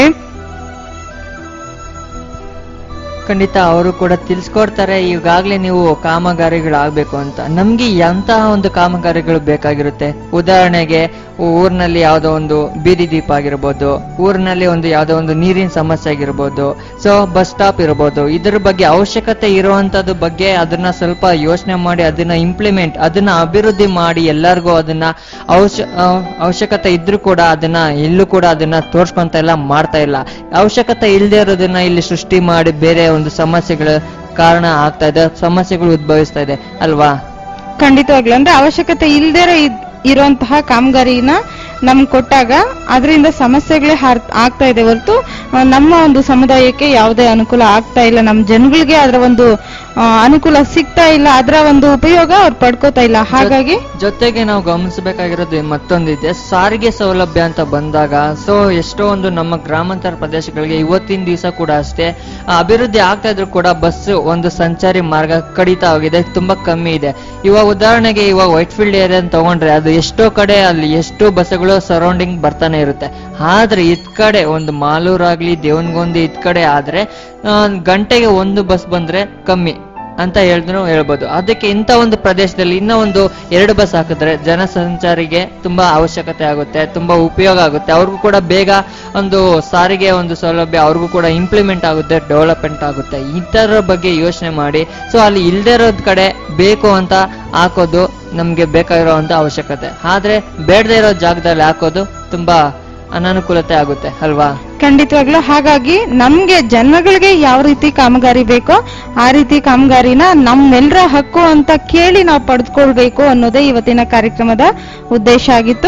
ಖಂಡಿತ ಅವರು ಕೂಡ ತಿಳಿಸ್ಕೊಡ್ತಾರೆ ಈಗಾಗ್ಲೇ ನೀವು ಕಾಮಗಾರಿಗಳಾಗ್ಬೇಕು ಅಂತ ನಮ್ಗೆ ಎಂತಹ ಒಂದು ಕಾಮಗಾರಿಗಳು ಬೇಕಾಗಿರುತ್ತೆ ಉದಾಹರಣೆಗೆ ಊರಿನಲ್ಲಿ ಯಾವ್ದೋ ಒಂದು ಬೀದಿ ದೀಪ ಆಗಿರ್ಬೋದು ಊರಿನಲ್ಲಿ ಒಂದು ಯಾವ್ದೋ ಒಂದು ನೀರಿನ ಸಮಸ್ಯೆ ಆಗಿರ್ಬೋದು ಸೊ ಬಸ್ ಸ್ಟಾಪ್ ಇರ್ಬೋದು ಇದ್ರ ಬಗ್ಗೆ ಅವಶ್ಯಕತೆ ಇರುವಂತದ್ದು ಬಗ್ಗೆ ಅದನ್ನ ಸ್ವಲ್ಪ ಯೋಚನೆ ಮಾಡಿ ಅದನ್ನ ಇಂಪ್ಲಿಮೆಂಟ್ ಅದನ್ನ ಅಭಿವೃದ್ಧಿ ಮಾಡಿ ಎಲ್ಲರಿಗೂ ಅದನ್ನ ಅವಶ್ಯ ಆ, ಅವಶ್ಯಕತೆ ಇದ್ರೂ ಕೂಡ ಅದನ್ನ ಎಲ್ಲೂ ಕೂಡ ಅದನ್ನ ತೋರ್ಸ್ಕೊಂತ ಇಲ್ಲ ಮಾಡ್ತಾ ಇಲ್ಲ ಅವಶ್ಯಕತೆ ಇಲ್ಲದೆ ಇರೋದನ್ನ ಇಲ್ಲಿ ಸೃಷ್ಟಿ ಮಾಡಿ ಬೇರೆ ಒಂದು ಸಮಸ್ಯೆಗಳ ಕಾರಣ ಆಗ್ತಾ ಇದೆ ಸಮಸ್ಯೆಗಳು ಉದ್ಭವಿಸ್ತಾ ಇದೆ ಅಲ್ವಾ ಖಂಡಿತವಾಗ್ಲೂ ಅಂದ್ರೆ ಅವಶ್ಯಕತೆ ಇಲ್ದೇ ಇರುವಂತಹ ಕಾಮಗಾರಿನ ನಮ್ಗೆ ಕೊಟ್ಟಾಗ ಅದರಿಂದ ಸಮಸ್ಯೆಗಳೇ ಹಾರ್- ಆಗ್ತಾ ಇದೆ ಹೊರತು ಆ, ನಮ್ಮ ಒಂದು ಸಮುದಾಯಕ್ಕೆ ಯಾವುದೇ ಅನುಕೂಲ ಆಗ್ತಾ ಇಲ್ಲ ನಮ್ಮ ಜನಗಳಿಗೆ ಅದರ ಒಂದು ಆ, ಅನುಕೂಲ ಸಿಗ್ತಾ ಇಲ್ಲ ಅದರ ಒಂದು ಉಪಯೋಗ ಅವ್ರು ಪಡ್ಕೋತಾ ಇಲ್ಲ ಹಾಗಾಗಿ ಜೊತೆಗೆ ನಾವು ಗಮನಿಸಬೇಕಾಗಿರೋದು ಮತ್ತೊಂದಿದೆ ಸಾರಿಗೆ ಸೌಲಭ್ಯ ಅಂತ ಬಂದಾಗ ಸೊ ಎಷ್ಟೋ ಒಂದು ನಮ್ಮ ಗ್ರಾಮಾಂತರ ಪ್ರದೇಶಗಳಿಗೆ ಇವತ್ತಿನ ದಿವಸ ಕೂಡ ಅಷ್ಟೇ ಆ, ಅಭಿವೃದ್ಧಿ ಆಗ್ತಾ ಇದ್ರು ಕೂಡ ಬಸ್ ಒಂದು ಸಂಚಾರಿ ಮಾರ್ಗ ಕಡಿತ ಆಗಿದೆ ತುಂಬಾ ಕಮ್ಮಿ ಇದೆ ಇವಾಗ ಉದಾಹರಣೆಗೆ ಇವಾಗ ವೈಟ್ ಫೀಲ್ಡ್ ಏರಿಯಾ ತಗೊಂಡ್ರೆ ಅದು ಎಷ್ಟೋ ಕಡೆ ಅಲ್ಲಿ ಎಷ್ಟು ಬಸ್ಗಳು ಸರೌಂಡಿಂಗ್ ಬರ್ತಾನೆ ಇರುತ್ತೆ ಆದ್ರೆ ಇದ್ ಕಡೆ ಒಂದು ಮಾಲೂರ್ ಆಗ್ಲಿ ದೇವನಗೊಂದಿ ಇದ್ ಕಡೆ ಆದ್ರೆ ಆ, ಗಂಟೆಗೆ ಒಂದು ಬಸ್ ಬಂದ್ರೆ ಕಮ್ಮಿ ಅಂತ ಹೇಳಿದ್ರು ಹೇಳ್ಬೋದು ಅದಕ್ಕೆ ಇಂಥ ಒಂದು ಪ್ರದೇಶದಲ್ಲಿ ಇನ್ನೂ ಒಂದು ಎರಡು ಬಸ್ ಹಾಕಿದ್ರೆ ಜನಸಂಚಾರಿಗೆ ತುಂಬಾ ಅವಶ್ಯಕತೆ ಆಗುತ್ತೆ ತುಂಬಾ ಉಪಯೋಗ ಆಗುತ್ತೆ ಅವ್ರಿಗೂ ಕೂಡ ಬೇಗ ಒಂದು ಸಾರಿಗೆ ಒಂದು ಸೌಲಭ್ಯ ಅವ್ರಿಗೂ ಕೂಡ ಇಂಪ್ಲಿಮೆಂಟ್ ಆಗುತ್ತೆ ಡೆವಲಪ್ಮೆಂಟ್ ಆಗುತ್ತೆ ಇದರ ಬಗ್ಗೆ ಯೋಚನೆ ಮಾಡಿ ಸೊ ಅಲ್ಲಿ ಇಲ್ದೇ ಇರೋದ್ ಕಡೆ ಬೇಕು ಅಂತ ಹಾಕೋದು ನಮ್ಗೆ ಬೇಕಾಗಿರೋಂತ ಅವಶ್ಯಕತೆ ಆದ್ರೆ ಬೇಡದೇ ಇರೋ ಜಾಗದಲ್ಲಿ ಹಾಕೋದು ತುಂಬಾ ಅನಾನುಕೂಲತೆ ಆಗುತ್ತೆ ಅಲ್ವಾ ಖಂಡಿತವಾಗ್ಲೂ ಹಾಗಾಗಿ ನಮ್ಗೆ ಜನಗಳಿಗೆ ಯಾವ ರೀತಿ ಕಾಮಗಾರಿ ಬೇಕೋ ಆ ರೀತಿ ಕಾಮಗಾರಿನ ನಮ್ಮೆಲ್ಲರ ಹಕ್ಕು ಅಂತ ಕೇಳಿ ನಾವು ಪಡೆದುಕೊಳ್ಬೇಕು ಅನ್ನೋದೇ ಇವತ್ತಿನ ಕಾರ್ಯಕ್ರಮದ ಉದ್ದೇಶ ಆಗಿತ್ತು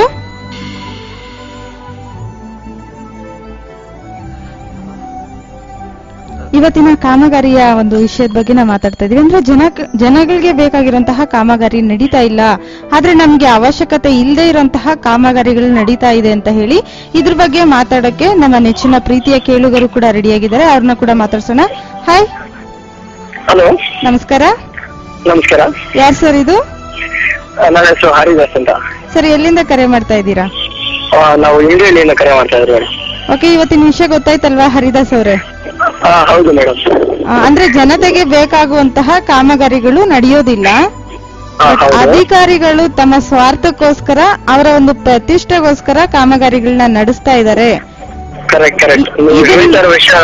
ಇವತ್ತಿನ ಕಾಮಗಾರಿಯ ಒಂದು ವಿಷಯದ ಬಗ್ಗೆ ನಾವು ಮಾತಾಡ್ತಾ ಇದೀವಿ ಅಂದ್ರೆ ಜನ ಜನಗಳಿಗೆ ಬೇಕಾಗಿರುವಂತಹ ಕಾಮಗಾರಿ ನಡೀತಾ ಇಲ್ಲ ಆದ್ರೆ ನಮ್ಗೆ ಅವಶ್ಯಕತೆ ಇಲ್ಲದೆ ಇರುವಂತಹ ಕಾಮಗಾರಿಗಳು ನಡೀತಾ ಇದೆ ಅಂತ ಹೇಳಿ ಇದ್ರ ಬಗ್ಗೆ ಮಾತಾಡಕ್ಕೆ ನಮ್ಮ ನೆಚ್ಚಿನ ಪ್ರೀತಿಯ ಕೇಳುಗರು ಕೂಡ ರೆಡಿಯಾಗಿದ್ದಾರೆ ಅವ್ರನ್ನ ಕೂಡ ಮಾತಾಡ್ಸೋಣ ಹಾಯ್ ಹಲೋ ನಮಸ್ಕಾರ ನಮಸ್ಕಾರ ಯಾರ್ ಸರ್ ಇದು ಆ, ನನ್ನ ಹೆಸರು ಹರಿದಾಸ್ ಅಂತ ಸರ್ ಎಲ್ಲಿಂದ ಕರೆ ಮಾಡ್ತಾ ಇದ್ದೀರಾ ಆ, ನಾವು ಇಂಡಿಯಲ್ಲಿಂದ ಕರೆ ಮಾಡ್ತಾ ಇದ್ವಿ ಮೇಡಮ್ ಓಕೆ ಇವತ್ತಿನ ವಿಷಯ ಗೊತ್ತಾಯ್ತಲ್ವಾ ಹರಿದಾಸ್ ಅವರೇ ಹಾ ಹೌದು ಮೇಡಮ್ ಅಂದ್ರೆ ಜನತೆಗೆ ಬೇಕಾಗುವಂತಹ ಕಾಮಗಾರಿಗಳು ನಡೆಯೋದಿಲ್ಲ ಹಾ ಬಟ್ ಹೌದು ಅಧಿಕಾರಿಗಳು ತಮ್ಮ ಸ್ವಾರ್ಥಕ್ಕೋಸ್ಕರ ಅವರ ಒಂದು ಪ್ರತಿಷ್ಠೆಗೋಸ್ಕರ ಕಾಮಗಾರಿಗಳನ್ನ ನಡೆಸ್ತಾ ಇದ್ದಾರೆ ಕರೆಕ್ಟ್ ಕರೆಕ್ಟ್ ನೀವು ಇದನ್ನ- ಹೇಳ್ತಾ ವಿಷಯ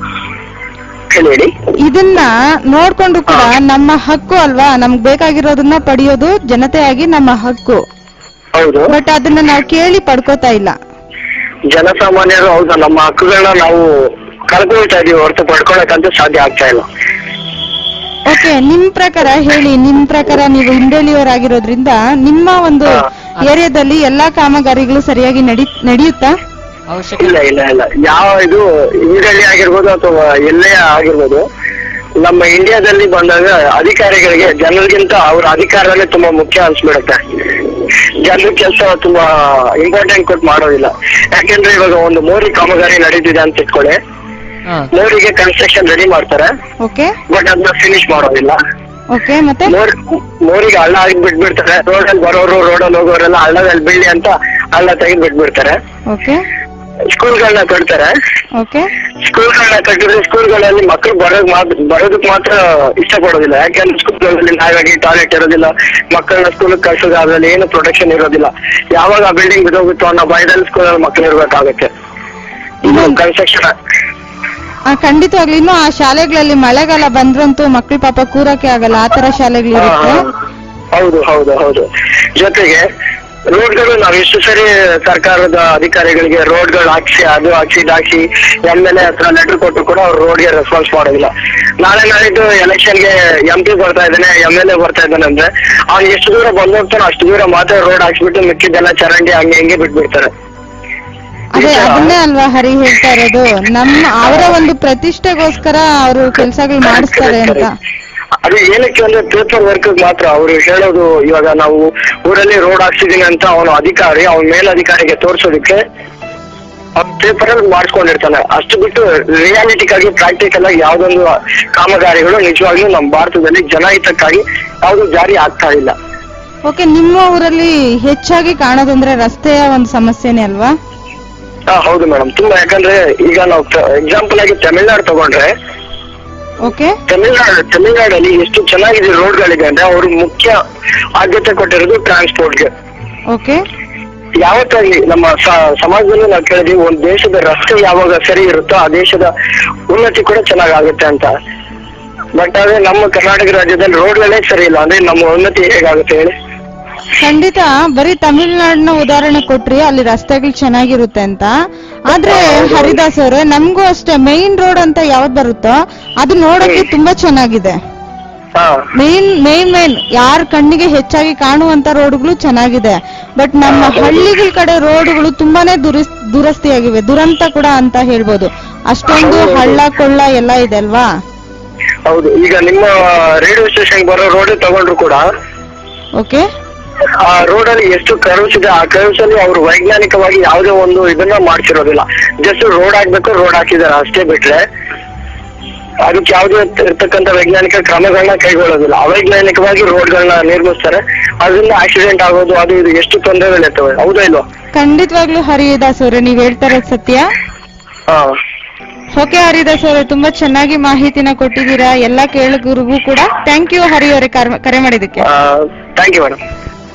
ಹೇಳಿ ಹೇಳಿ ಇದನ್ನ ನೋಡ್ಕೊಂಡು ಕೂಡ ನಮ್ಮ ಹಕ್ಕು ಅಲ್ವಾ ನಮ್ಗ್ ಬೇಕಾಗಿರೋದನ್ನ ಪಡೆಯೋದು ಜನತೆಯಾಗಿ ನಮ್ಮ ಹಕ್ಕು ಹೌದು ಬಟ್ ಅದನ್ನ ನಾವು ಕೇಳಿ ಪಡ್ಕೋತಾ ಇಲ್ಲ ಜನಸಾಮಾನ್ಯರು ಹೌದು ನಮ್ಮ ಹಕ್ಕುಗಳನ್ನ ನಾವು ಕಳ್ಕೊಳ್ತಾ ಇದೀವಿ ಹೊರತು ಪಡ್ಕೊಳಕ್ಕಂತೂ ಸಾಧ್ಯ ಆಗ್ತಾ ಇಲ್ಲ ಓಕೆ ನಿಮ್ ಪ್ರಕಾರ ಹೇಳಿ ನಿಮ್ ಪ್ರಕಾರ ನೀವು ಹಿಂದುಳಿಯವರಾಗಿರೋದ್ರಿಂದ ನಿಮ್ಮ ಒಂದು ಹಾ. ಏರಿಯಾದಲ್ಲಿ ಎಲ್ಲಾ ಕಾಮಗಾರಿಗಳು ಸರಿಯಾಗಿ ನಡಿ ನಡೆಯುತ್ತಾ ಅವಶ್ಯಕತೆ ಇಲ್ಲ ಇಲ್ಲ ಇಲ್ಲ ಯಾವ ಇದು ಇಂಡಿಯಲ್ಲಿ ಆಗಿರ್ಬೋದು ಅಥವಾ ಎಲ್ಲೇ ಆಗಿರ್ಬೋದು ನಮ್ಮ ಇಂಡಿಯಾದಲ್ಲಿ ಬಂದಾಗ ಅಧಿಕಾರಿಗಳಿಗೆ ಜನರಿಗಿಂತ ಅವ್ರ ಅಧಿಕಾರನೇ ತುಂಬಾ ಮುಖ್ಯ ಅನ್ಸ್ಬಿಡುತ್ತೆ ಜನರ ಕೆಲಸ ತುಂಬಾ ಇಂಪಾರ್ಟೆಂಟ್ ಕೊಟ್ಟು ಮಾಡೋದಿಲ್ಲ ಯಾಕೆಂದ್ರೆ ಇವಾಗ ಒಂದು ಮೋರಿ ಕಾಮಗಾರಿ ನಡೀತಿದೆ ಅಂತ ಇಟ್ಕೊಳ್ಳಿ ಹಾ ಮೋರಿಗೆ ಕನ್ಸ್ಟ್ರಕ್ಷನ್ ರೆಡಿ ಮಾಡ್ತಾರೆ ಓಕೆ ಬಟ್ ಅದನ್ನ ಫಿನಿಶ್ ಮಾಡೋದಿಲ್ಲ ಓಕೆ ಮತ್ತೆ ಮೋರ್ ಮೋರಿಗೆ ಹಳ್ಳ ಆಗಿ ಬಿಟ್ಬಿಡ್ತಾರೆ ರೋಡಲ್ಲಿ ಬರೋರು ರೋಡಲ್ಲಿ ಹೋಗೋರೆಲ್ಲ ಹಳ್ಳದಲ್ಲಿ ಬೀಳಿ ಅಂತ ಹಳ್ಳ ತೆಗೆದು ಬಿಟ್ಬಿಡ್ತಾರೆ ಓಕೆ ಸ್ಕೂಲ್ಗಳನ್ನ ಕಟ್ತಾರೆ ಓಕೆ ಸ್ಕೂಲ್ಗಳನ್ನ ಕಟ್ಟಿದ್ರೆ ಸ್ಕೂಲ್ಗಳಲ್ಲಿ ಮಕ್ಕಳು ಬರೋದ್ ಮಾತ್ರ ಬರೋದಕ್ ಮಾತ್ರ ಇಷ್ಟಪಡೋದಿಲ್ಲ ಯಾಕಂದ್ರೆ ಸ್ಕೂಲ್ಗಳಲ್ಲಿ ನಾವಾಗಿ ಟಾಯ್ಲೆಟ್ ಇರೋದಿಲ್ಲ ಮಕ್ಕಳನ್ನ ಸ್ಕೂಲ್ ಕಳ್ಸೋದು ಅದ್ರಲ್ಲಿ ಏನು ಪ್ರೊಟೆಕ್ಷನ್ ಇರೋದಿಲ್ಲ ಯಾವಾಗ ಆ ಬಿಲ್ಡಿಂಗ್ ಬಿದ್ದೋಗುತ್ತೋ ಅನ್ನೋ ಭಯದಲ್ಲಿ ಸ್ಕೂಲಲ್ಲಿ ಮಕ್ಕಳು ಇರ್ಬೇಕಾಗುತ್ತೆ ಇದು ಇನ್ನೊಂದು- ಕನ್ಸ್ಟ್ರಕ್ಷನ್ ಆ, ಖಂಡಿತವಾಗ್ಲೂ ಇನ್ನು ಆ ಶಾಲೆಗಳಲ್ಲಿ ಮಳೆಗಾಲ ಬಂದ್ರಂತೂ ಮಕ್ಳು ಪಾಪ ಕೂರಕ್ಕೆ ಆಗಲ್ಲ ಆ ತರ ಶಾಲೆಗಳಿರುತ್ತೆ ಹೌದು ಹೌದು ಹೌದು ಜೊತೆಗೆ ರೋಡ್ಗಳು ನಾವ್ ಎಷ್ಟು ಸರಿ ಸರ್ಕಾರದ ಅಧಿಕಾರಿಗಳಿಗೆ ರೋಡ್ಗಳು ಹಾಕ್ಸಿ ಅದು ಹಾಕ್ಸಿ ಇದು ಹಾಕ್ಸಿ ಎಮ್ ಎಲ್ ಎ ಹತ್ರ ಲೆಟರ್ ಕೊಟ್ಟು ಕೂಡ ಅವ್ರು ರೋಡ್ಗೆ ರೆಸ್ಪಾನ್ಸ್ ಮಾಡೋದಿಲ್ಲ ನಾಳೆ ನಾಳಿದ್ದು ಎಲೆಕ್ಷನ್ಗೆ ಎಂ ಪಿ ಬರ್ತಾ ಇದ್ದಾನೆ ಎಮ್ ಎಲ್ ಎ ಬರ್ತಾ ಇದ್ದಾನೆ ಅಂದ್ರೆ ಅವ್ನು ಎಷ್ಟು ದೂರ ಬಂದು ಹೋಗ್ತಾನೋ ಅಷ್ಟು ದೂರ ಮಾತ್ರ ರೋಡ್ ಹಾಕ್ಸ್ಬಿಟ್ಟು ಮಿಕ್ಕಿದ್ದೆಲ್ಲ ಚರಂಡಿ ಹಂಗೆ ಹಿಂಗೆ ಬಿಟ್ಬಿಡ್ತಾರೆ ಅದೇ ಅದನ್ನೇ ಅಲ್ವಾ ಹರಿ ಹೇಳ್ತಾ ಇರೋದು ನಮ್ಮ ಅವರ ಒಂದು ಪ್ರತಿಷ್ಠೆಗೋಸ್ಕರ ಅವರು ಕೆಲಸಗಳು ಮಾಡಿಸ್ತಾರೆ ಅಂತ ಅದು ಏನಕ್ಕೆ ಅಂದ್ರೆ ಪೇಪರ್ ವರ್ಕ್ ಮಾತ್ರ ಅವರು ಹೇಳೋದು ಇವಾಗ ನಾವು ಊರಲ್ಲಿ ರೋಡ್ ಹಾಕ್ಸಿದೀನಿ ಅಂತ ಅವನು ಅಧಿಕಾರಿ ಅವನ ಮೇಲಧಿಕಾರಿಗೆ ತೋರ್ಸೋದಕ್ಕೆ ಪೇಪರ್ ಅಲ್ಲಿ ಮಾಡಿಸ್ಕೊಂಡಿರ್ತಾನೆ ಅಷ್ಟು ಬಿಟ್ಟು ರಿಯಾಲಿಟಿಕ್ ಆಗಿ ಪ್ರಾಕ್ಟಿಕಲ್ ಆಗಿ ಯಾವ್ದೊಂದು ಕಾಮಗಾರಿಗಳು ನಿಜವಾಗ್ಲೂ ನಮ್ಮ ಭಾರತದಲ್ಲಿ ಜನಹಿತಕ್ಕಾಗಿ ಯಾವ್ದು ಜಾರಿ ಆಗ್ತಾ ಇಲ್ಲ ಓಕೆ ನಿಮ್ಮ ಊರಲ್ಲಿ ಹೆಚ್ಚಾಗಿ ಕಾಣೋದಂದ್ರೆ ರಸ್ತೆಯ ಒಂದು ಸಮಸ್ಯೆನೇ ಅಲ್ವಾ ಹಾ ಹೌದು ಮೇಡಮ್ ತುಂಬಾ ಯಾಕಂದ್ರೆ ಈಗ ನಾವು ಎಕ್ಸಾಂಪಲ್ ಆಗಿ ತಮಿಳ್ನಾಡು ತಗೊಂಡ್ರೆ ಓಕೆ ತಮಿಳ್ನಾಡು ತಮಿಳ್ನಾಡಲ್ಲಿ ಎಷ್ಟು ಚೆನ್ನಾಗಿದೆ ರೋಡ್ಗಳಿದೆ ಅಂದ್ರೆ ಅವರು ಮುಖ್ಯ ಆದ್ಯತೆ ಕೊಟ್ಟಿರೋದು ಟ್ರಾನ್ಸ್ಪೋರ್ಟ್ಗೆ ಓಕೆ ಯಾವತ್ತಾಗಿ ನಮ್ಮ ಸ- ಸಮಾಜದಲ್ಲಿ ನಾವು ಕೇಳಿದ್ವಿ ಒಂದು ದೇಶದ ರಸ್ತೆ ಯಾವಾಗ ಸರಿ ಇರುತ್ತೋ ಆ ದೇಶದ ಉನ್ನತಿ ಕೂಡ ಚೆನ್ನಾಗಾಗುತ್ತೆ ಅಂತ ಬಟ್ ಆದ್ರೆ ನಮ್ಮ ಕರ್ನಾಟಕ ರಾಜ್ಯದಲ್ಲಿ ರೋಡ್ಗಳೇ ಸರಿ ಇಲ್ಲ ಅಂದ್ರೆ ನಮ್ಮ ಉನ್ನತಿ ಹೇಗಾಗುತ್ತೆ ಹೇಳಿ ಖಂಡಿತ ಬರೀ ತಮಿಳ್ನಾಡಿನ ಉದಾಹರಣೆ ಕೊಟ್ರಿ ಅಲ್ಲಿ ರಸ್ತೆಗಳು ಚೆನ್ನಾಗಿರುತ್ತೆ ಅಂತ ಆದ್ರೆ ಹರಿದಾಸ್ ಅವ್ರೆ ನಮಗೂ ಅಷ್ಟೇ ಮೈನ್ ರೋಡ್ ಅಂತ ಯಾವ್ದು ಬರುತ್ತೋ ಅದು ನೋಡಕ್ಕೆ ತುಂಬಾ ಚೆನ್ನಾಗಿದೆ ಹಾ ಮೇನ್ ಮೇನ್ ಮೇನ್ ಯಾರ ಕಣ್ಣಿಗೆ ಹೆಚ್ಚಾಗಿ ಕಾಣುವಂತ ರೋಡ್ಗಳು ಚೆನ್ನಾಗಿದೆ ಬಟ್ ನಮ್ಮ ಹಳ್ಳಿಗಳ ಕಡೆ ರೋಡ್ಗಳು ತುಂಬಾನೇ ದುರಸ್ ದುರಸ್ತಿಯಾಗಿವೆ ದುರಂತ ಕೂಡ ಅಂತ ಹೇಳ್ಬೋದು ಅಷ್ಟೊಂದು ಹಳ್ಳ ಕೊಳ್ಳ ಎಲ್ಲ ಇದೆ ಅಲ್ವಾ ಹೌದು ಈಗ ನಿಮ್ಮ ರೇಡಿಯೋ ಸ್ಟೇಷನ್ ಬರೋ ರೋಡ್ ತಗೊಂಡ್ರು ಕೂಡ ಓಕೆ ಆ ರೋಡ್ ಅಲ್ಲಿ ಎಷ್ಟು ಕರ್ವ್ಸ್ ಇದೆ ಆ ಕರ್ವ್ಸ್ ಅಲ್ಲಿ ಅವರು ವೈಜ್ಞಾನಿಕವಾಗಿ ಯಾವುದೇ ಒಂದು ಇದನ್ನ ಮಾಡ್ತಿರೋದಿಲ್ಲ ಜಸ್ಟ್ ರೋಡ್ ಹಾಕ್ಬೇಕು ರೋಡ್ ಹಾಕಿದಾರೆ ಅಷ್ಟೇ ಬಿಟ್ರೆ ಅದಕ್ಕೆ ಯಾವುದೇ ಇರ್ತಕ್ಕಂಥ ವೈಜ್ಞಾನಿಕ ಕ್ರಮಗಳನ್ನ ಕೈಗೊಳ್ಳೋದಿಲ್ಲ ಅವೈಜ್ಞಾನಿಕವಾಗಿ ರೋಡ್ಗಳನ್ನ ನಿರ್ಮಿಸ್ತಾರೆ ಅದರಿಂದ ಆಕ್ಸಿಡೆಂಟ್ ಆಗೋದು ಅದು ಇದು ಎಷ್ಟು ತೊಂದರೆಗಳಿರ್ತವೆ ಹೌದಾ ಇಲ್ವಾ ಖಂಡಿತವಾಗ್ಲೂ ಹರಿದಾಸ್ ಅವರೇ ನೀವ್ ಹೇಳ್ತಾ ಇರೋದು ಸತ್ಯ ಹಾ ಓಕೆ ಹರಿದಾಸ್ ಅವರೇ ತುಂಬಾ ಚೆನ್ನಾಗಿ ಮಾಹಿತಿನ ಕೊಟ್ಟಿದ್ದೀರಾ ಎಲ್ಲಾ ಕೇಳುಗರಿಗೂ ಕೂಡ ಥ್ಯಾಂಕ್ ಯು ಹರಿ ಅವರೇ ಕರೆ- ಕರೆ ಮಾಡಿದ್ದಕ್ಕೆ ಥ್ಯಾಂಕ್ ಯು ಮೇಡಮ್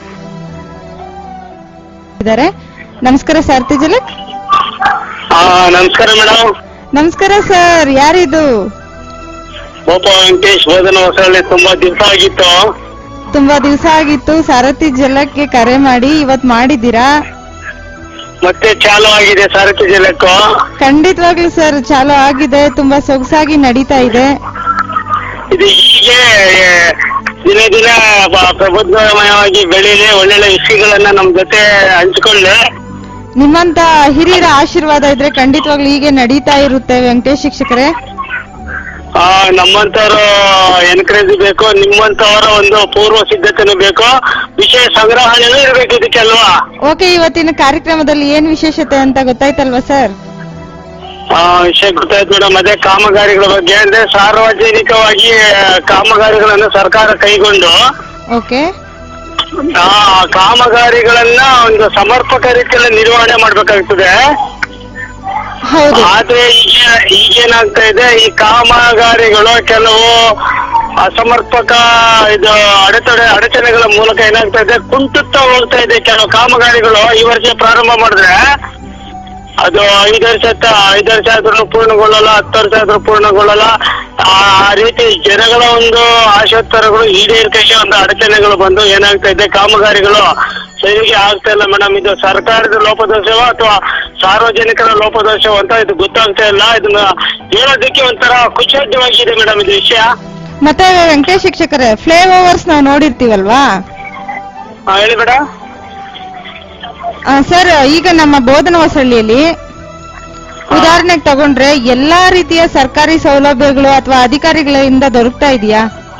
ಇದ್ದಾರೆ ನಮಸ್ಕಾರ ಸಾರ್ಥಿ ಜಲಕ್ ಹಾ ನಮಸ್ಕಾರ ಮೇಡಮ್ ನಮಸ್ಕಾರ ಸರ್ ಯಾರಿದು ಗೋಪ ವೆಂಕಟೇಶ್ ಬೋಧನ ಹೊಸಳ್ಳಿ ತುಂಬಾ ದಿವಸ ಆಗಿತ್ತು ತುಂಬಾ ದಿವಸ ಆಗಿತ್ತು ಸಾರಥಿ ಜಲಕ್ಕೆ ಕರೆ ಮಾಡಿ ಇವತ್ ಮಾಡಿದ್ದೀರಾ ಮತ್ತೆ ಚಾಲು ಆಗಿದೆ ಸಾರಥಿ ಜಿಲ್ಲೆಕ್ಕೂ ಖಂಡಿತವಾಗ್ಲೂ ಸರ್ ಚಾಲು ಆಗಿದೆ ತುಂಬಾ ಸೊಗಸಾಗಿ ನಡೀತಾ ಇದೆ ಇದು ಹೀಗೆ ಏ, ದಿನ ದಿನ ಬ- ಪ್ರಬುದ್ಧಮಯವಾಗಿ ಬೆಳೀಲಿ ಒಳ್ಳೊಳ್ಳೆ ವಿಷಯಗಳನ್ನ ನಮ್ ಜೊತೆ ಹಂಚ್ಕೊಳ್ಳಿ ನಿಮ್ಮಂತ ಹಿರಿಯರ ಆಶೀರ್ವಾದ ಇದ್ರೆ ಖಂಡಿತವಾಗ್ಲೂ ಹೀಗೆ ನಡೀತಾ ಇರುತ್ತೆ ವೆಂಕಟೇಶ್ ಶಿಕ್ಷಕರೇ ಆ, ನಮ್ಮಂತವ್ರು ಎನ್ಕರೇಜ್ ಬೇಕು ನಿಮ್ಮಂತವರ ಒಂದು ಪೂರ್ವ ಸಿದ್ಧತೆನೂ ಬೇಕು ವಿಷಯ ಸಂಗ್ರಹಣೆನೂ ಇರ್ಬೇಕು ಇದಕ್ಕೆ ಅಲ್ವಾ ಓಕೆ ಇವತ್ತಿನ ಕಾರ್ಯಕ್ರಮದಲ್ಲಿ ಏನ್ ವಿಶೇಷತೆ ಅಂತ ಗೊತ್ತಾಯ್ತಲ್ವಾ ಸರ್ ಆ, ವಿಷಯ ಗೊತ್ತಾಯ್ತು ಮೇಡಮ್ ಅದೇ ಕಾಮಗಾರಿಗಳ ಬಗ್ಗೆ ಅಂದ್ರೆ ಸಾರ್ವಜನಿಕವಾಗಿ ಆ, ಕಾಮಗಾರಿಗಳನ್ನು ಸರ್ಕಾರ ಕೈಗೊಂಡು ಓಕೆ ಆ ಕಾಮಗಾರಿಗಳನ್ನ ಒಂದು ಸಮರ್ಪಕ ರೀತಿಯಲ್ಲಿ ನಿರ್ವಹಣೆ ಮಾಡ್ಬೇಕಾಗ್ತದೆ ಹೌದು ಆದ್ರೆ ಈಗ ಈಗೇನಾಗ್ತಾ ಇದೆ ಈ ಕಾಮಗಾರಿಗಳು ಕೆಲವು ಅಸಮರ್ಪಕ ಇದು ಅಡೆತಡೆ ಅಡಚಣೆಗಳ ಮೂಲಕ ಏನಾಗ್ತಾ ಇದೆ ಕುಂಟುತ್ತಾ ಹೋಗ್ತಾ ಇದೆ ಕೆಲವು ಕಾಮಗಾರಿಗಳು ಈ ವರ್ಷ ಪ್ರಾರಂಭ ಮಾಡಿದ್ರೆ ಅದು ಐದು ವರ್ಷ ತ- ಐದು ವರ್ಷ ಆದ್ರೂ ಪೂರ್ಣಗೊಳ್ಳಲ್ಲ ಹತ್ತು ವರ್ಷ ಆದ್ರೂ ಪೂರ್ಣಗೊಳ್ಳಲ್ಲ ಆ ಆ ರೀತಿ ಜನಗಳ ಒಂದು ಆಶೋತ್ತರಗಳು ಈಡೇರಿಕೆಗೆ ಒಂದು ಅಡಚಣೆಗಳು ಬಂದು ಏನಾಗ್ತಾ ಇದೆ ಕಾಮಗಾರಿಗಳು ಸರಿಗೆ ಆಗ್ತಾ ಇಲ್ಲ ಮೇಡಮ್ ಇದು ಸರ್ಕಾರದ ಲೋಪದೋಷವೋ ಅಥವಾ ಸಾರ್ವಜನಿಕರ ಲೋಪದೋಷವೋ ಅಂತ ಇದು ಗೊತ್ತಾಗ್ತಾ ಇಲ್ಲ ಇದನ್ನ ಹೇಳೋದಕ್ಕೆ ಒಂಥರ ಕುಶಾಧ್ಯವಾಗಿದೆ ಮೇಡಮ್ ಇದು ವಿಷಯ ಮತ್ತೆ ವೆಂಕಟೇಶ್ ಶಿಕ್ಷಕರೇ ಫ್ಲೈ ಓವರ್ಸ್ ನಾವು ನೋಡಿರ್ತೀವಲ್ವಾ ಹಾ, ಹೇಳಿ ಮೇಡಮ್ ಸರ್ ಈಗ ನಮ್ಮ ಬೋಧನ ಹೊಸಳ್ಳಿಯಲ್ಲಿ ಉದಾಹರಣೆಗೆ ತಗೊಂಡ್ರೆ ಎಲ್ಲಾ ರೀತಿಯ ಸರ್ಕಾರಿ ಸೌಲಭ್ಯಗಳು ಅಥವಾ ಅಧಿಕಾರಿಗಳಿಂದ ದೊರಕ್ತಾ ಇದೆಯಾ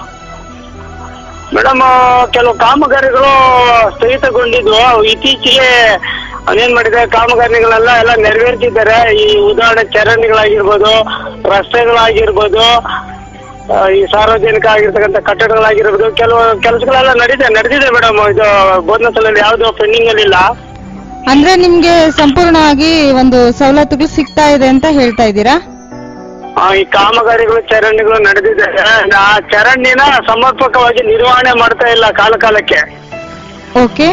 ಮೇಡಮ್ ಕೆಲವು ಕಾಮಗಾರಿಗಳು ಸ್ಥಗಿತಗೊಂಡಿದ್ವು ಇತ್ತೀಚೆಗೆ ಅದೇನ್ ಮಾಡಿದೆ ಕಾಮಗಾರಿಗಳೆಲ್ಲ ಎಲ್ಲ ನೆರವೇರ್ತಿದ್ದಾರೆ ಈ ಉದಾಹರಣೆ ಚರಂಡಿಗಳಾಗಿರ್ಬೋದು ರಸ್ತೆಗಳಾಗಿರ್ಬೋದು ಆ, ಈ ಸಾರ್ವಜನಿಕ ಆಗಿರ್ತಕ್ಕಂಥ ಕಟ್ಟಡಗಳಾಗಿರ್ಬೋದು ಕೆಲವು ಕೆಲಸಗಳೆಲ್ಲ ನಡೀದೆ ನಡೆದಿದೆ ಮೇಡಮ್ ಇದು ಬೋಧನಾ ಸ್ಥಳದಲ್ಲಿ ಯಾವುದು ಪೆಂಡಿಂಗ್ ಅಲ್ಲಿ ಇಲ್ಲ ಅಂದ್ರೆ ನಿಮ್ಗೆ ಸಂಪೂರ್ಣವಾಗಿ ಒಂದು ಸವಲತ್ತುಗಳು ಸಿಗ್ತಾ ಇದೆ ಅಂತ ಹೇಳ್ತಾ ಇದ್ದೀರಾ ಆ, ಈ ಕಾಮಗಾರಿಗಳು ಚರಂಡಿಗಳು ನಡೆದಿದೆ ಆ ಚರಂಡಿನ ಸಮರ್ಪಕವಾಗಿ ನಿರ್ವಹಣೆ ಮಾಡ್ತಾ ಇಲ್ಲ ಕಾಲ ಕಾಲಕ್ಕೆ ಓಕೆ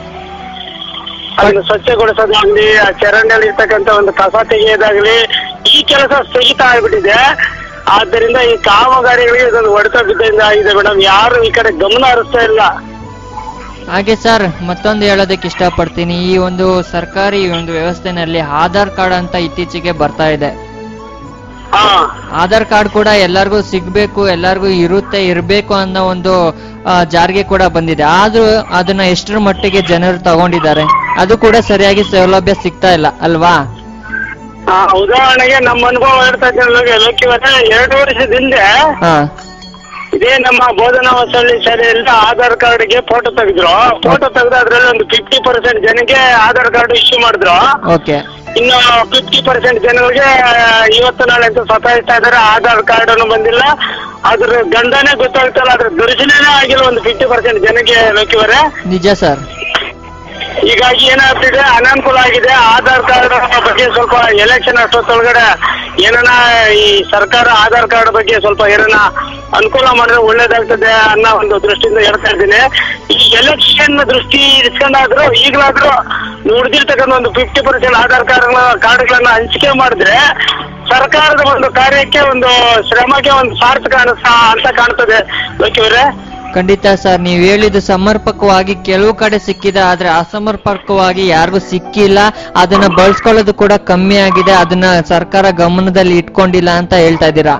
ಅದನ್ನು ಸ್ವಚ್ಛಗೊಳಿಸೋದಾಗ್ಲಿ ಆ ಚರಂಡಿಯಲ್ಲಿ ಇರ್ತಕ್ಕಂಥ ಒಂದು ಕಸ ತೆಗೆಯೋದಾಗ್ಲಿ ಈ ಕೆಲಸ ಸ್ಥಗಿತ ಆಗ್ಬಿಟ್ಟಿದೆ ಆದ್ದರಿಂದ ಈ ಕಾಮಗಾರಿಗಳಿಗೆ ಇದೊಂದು ಹೊಡೆತ ಬಿದ್ದಿಂದ ಆಗಿದೆ ಮೇಡಮ್ ಯಾರು ಈ ಕಡೆ ಗಮನ ಹರಿಸ್ತಾ ಇಲ್ಲ ಹಾಗೆ ಸರ್ ಮತ್ತೊಂದು ಹೇಳೋದಕ್ಕೆ ಇಷ್ಟಪಡ್ತೀನಿ ಈ ಒಂದು ಸರ್ಕಾರಿ ಒಂದು ವ್ಯವಸ್ಥೆನಲ್ಲಿ ಆಧಾರ್ ಕಾರ್ಡ್ ಅಂತ ಇತ್ತೀಚೆಗೆ ಬರ್ತಾ ಇದೆ ಹಾ ಆಧಾರ್ ಕಾರ್ಡ್ ಕೂಡ ಎಲ್ಲರಿಗೂ ಸಿಗ್ಬೇಕು ಎಲ್ಲರಿಗೂ ಇರುತ್ತೆ ಇರಬೇಕು ಅನ್ನೋ ಒಂದು ಆ, ಜಾರಿಗೆ ಕೂಡ ಬಂದಿದೆ ಆದ್ರೂ ಅದನ್ನ ಎಷ್ಟರ ಮಟ್ಟಿಗೆ ಜನರು ತಗೊಂಡಿದ್ದಾರೆ ಅದು ಕೂಡ ಸರಿಯಾಗಿ ಸೌಲಭ್ಯ ಸಿಗ್ತಾ ಇಲ್ಲ ಅಲ್ವಾ ಆ, ಉದಾಹರಣೆಗೆ ನಮ್ಮ ಅನುಭವ ಹೇಳ್ತಾ ಇದ್ದೇನೆ ಲೋಕಿವರೆ ಎರಡು ವರ್ಷದ ಹಿಂದೆ ಹಾ ಇದೇ ನಮ್ಮ ಬೋಧನಾ ಹೊಸಳ್ಳಿ ಶಾಲೆಯಲ್ಲಿ ಆಧಾರ್ ಕಾರ್ಡ್ಗೆ ಫೋಟೋ ತೆಗೆದ್ರು ಫೋಟೋ ತೆಗೆದು ಅದ್ರಲ್ಲಿ ಒಂದು ಫಿಫ್ಟಿ ಪರ್ಸೆಂಟ್ ಜನಕ್ಕೆ ಆಧಾರ್ ಕಾರ್ಡ್ ಇಶ್ಯೂ ಮಾಡಿದ್ರು ಓಕೆ ಇನ್ನು ಫಿಫ್ಟಿ ಪರ್ಸೆಂಟ್ ಜನಗಳಿಗೆ ಇವತ್ತು ನಾಳೆ ಅಂತ ಸತಾಯಿಸ್ತಾ ಇದಾರೆ ಆಧಾರ್ ಕಾರ್ಡ್ ಅನ್ನು ಬಂದಿಲ್ಲ ಅದ್ರ ಗಂಡನೇ ಗೊತ್ತಾಗ್ತಲ್ಲ ಅದ್ರ ದರ್ಶನನೇ ಆಗಿಲ್ಲ ಒಂದು ಫಿಫ್ಟಿ ಪರ್ಸೆಂಟ್ ಜನಕ್ಕೆ ಲೋಕಿವರೆ ನಿಜ ಸರ್ ಹೀಗಾಗಿ ಏನಾಗ್ತಿದೆ ಅನಾನುಕೂಲ ಆಗಿದೆ ಆಧಾರ್ ಕಾರ್ಡ್ ಬಗ್ಗೆ ಸ್ವಲ್ಪ ಎಲೆಕ್ಷನ್ ಅಷ್ಟೊತ್ತೊಳಗಡೆ ಏನನ ಈ ಸರ್ಕಾರ ಆಧಾರ್ ಕಾರ್ಡ್ ಬಗ್ಗೆ ಸ್ವಲ್ಪ ಏನನ ಅನುಕೂಲ ಮಾಡಿದ್ರೆ ಒಳ್ಳೇದಾಗ್ತದೆ ಅನ್ನೋ ಒಂದು ದೃಷ್ಟಿಯಿಂದ ಹೇಳ್ತಾ ಇದ್ದೀನಿ ಈ ಎಲೆಕ್ಷನ್ ದೃಷ್ಟಿ ಇಸ್ಕೊಂಡಾದ್ರು ಈಗಲಾದ್ರೂ ನುಡ್ದಿರ್ತಕ್ಕಂಥ ಒಂದು ಫಿಫ್ಟಿ ಪರ್ಸೆಂಟ್ ಆಧಾರ್ ಕಾರ್ಡ್ ಕಾರ್ಡ್ಗಳನ್ನ ಹಂಚಿಕೆ ಮಾಡಿದ್ರೆ ಸರ್ಕಾರದ ಒಂದು ಕಾರ್ಯಕ್ಕೆ ಒಂದು ಶ್ರಮಕ್ಕೆ ಒಂದು ಸಾರ್ಥಕ ಅನಿಸ್ತಾ ಅಂತ ಕಾಣ್ತದೆ ಲೋಕಿಯವರೇ ಖಂಡಿತ ಸರ್ ನೀವು ಹೇಳಿದ್ದು ಸಮರ್ಪಕವಾಗಿ ಕೆಲವು ಕಡೆ ಸಿಕ್ಕಿದೆ ಆದ್ರೆ ಅಸಮರ್ಪಕವಾಗಿ ಯಾರಿಗೂ ಸಿಕ್ಕಿಲ್ಲ ಅದನ್ನ ಬಳಸ್ಕೊಳ್ಳೋದು ಕೂಡ ಕಮ್ಮಿ ಆಗಿದೆ ಅದನ್ನ ಸರ್ಕಾರ ಗಮನದಲ್ಲಿ ಇಟ್ಕೊಂಡಿಲ್ಲ ಅಂತ ಹೇಳ್ತಾ ಇದ್ದೀರಾ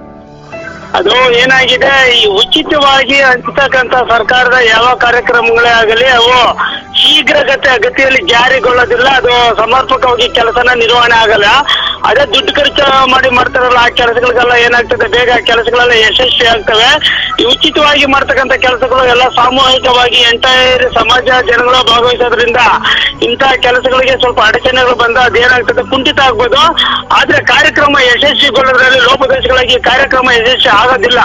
ಅದು ಏನಾಗಿದೆ ಈ ಉಚಿತವಾಗಿ ಹಂಚತಕ್ಕಂತ ಸರ್ಕಾರದ ಯಾವ ಕಾರ್ಯಕ್ರಮಗಳೇ ಆಗಲಿ ಅವು ಶೀಘ್ರಗತಿ ಗತಿಯಲ್ಲಿ ಜಾರಿಗೊಳ್ಳೋದಿಲ್ಲ ಅದು ಸಮರ್ಪಕವಾಗಿ ಕೆಲಸನ ನಿರ್ವಹಣೆ ಆಗಲ್ಲ ಅದೇ ದುಡ್ಡು ಖರ್ಚು ಮಾಡಿ ಮಾಡ್ತಾರಲ್ಲ ಆ ಕೆಲಸಗಳಿಗೆಲ್ಲ ಏನಾಗ್ತದೆ ಬೇಗ ಆ ಕೆಲಸಗಳೆಲ್ಲ ಯಶಸ್ವಿ ಆಗ್ತವೆ ಈ ಉಚಿತವಾಗಿ ಮಾಡ್ತಕ್ಕಂಥ ಕೆಲಸಗಳು ಎಲ್ಲ ಸಾಮೂಹಿಕವಾಗಿ ಎಂಟೈರ್ ಸಮಾಜ ಜನಗಳು ಭಾಗವಹಿಸೋದ್ರಿಂದ ಇಂತಹ ಕೆಲಸಗಳಿಗೆ ಸ್ವಲ್ಪ ಅಡಚಣೆಗಳು ಬಂದ ಅದೇನಾಗ್ತದೆ ಕುಂಠಿತ ಆಗ್ಬೋದು ಆದ್ರೆ ಕಾರ್ಯಕ್ರಮ ಯಶಸ್ವಿಗೊಳ್ಳೋದ್ರಲ್ಲಿ ಲೋಪದೋಷಗಳಾಗಿ ಕಾರ್ಯಕ್ರಮ ಯಶಸ್ವಿ ಆಗೋದಿಲ್ಲ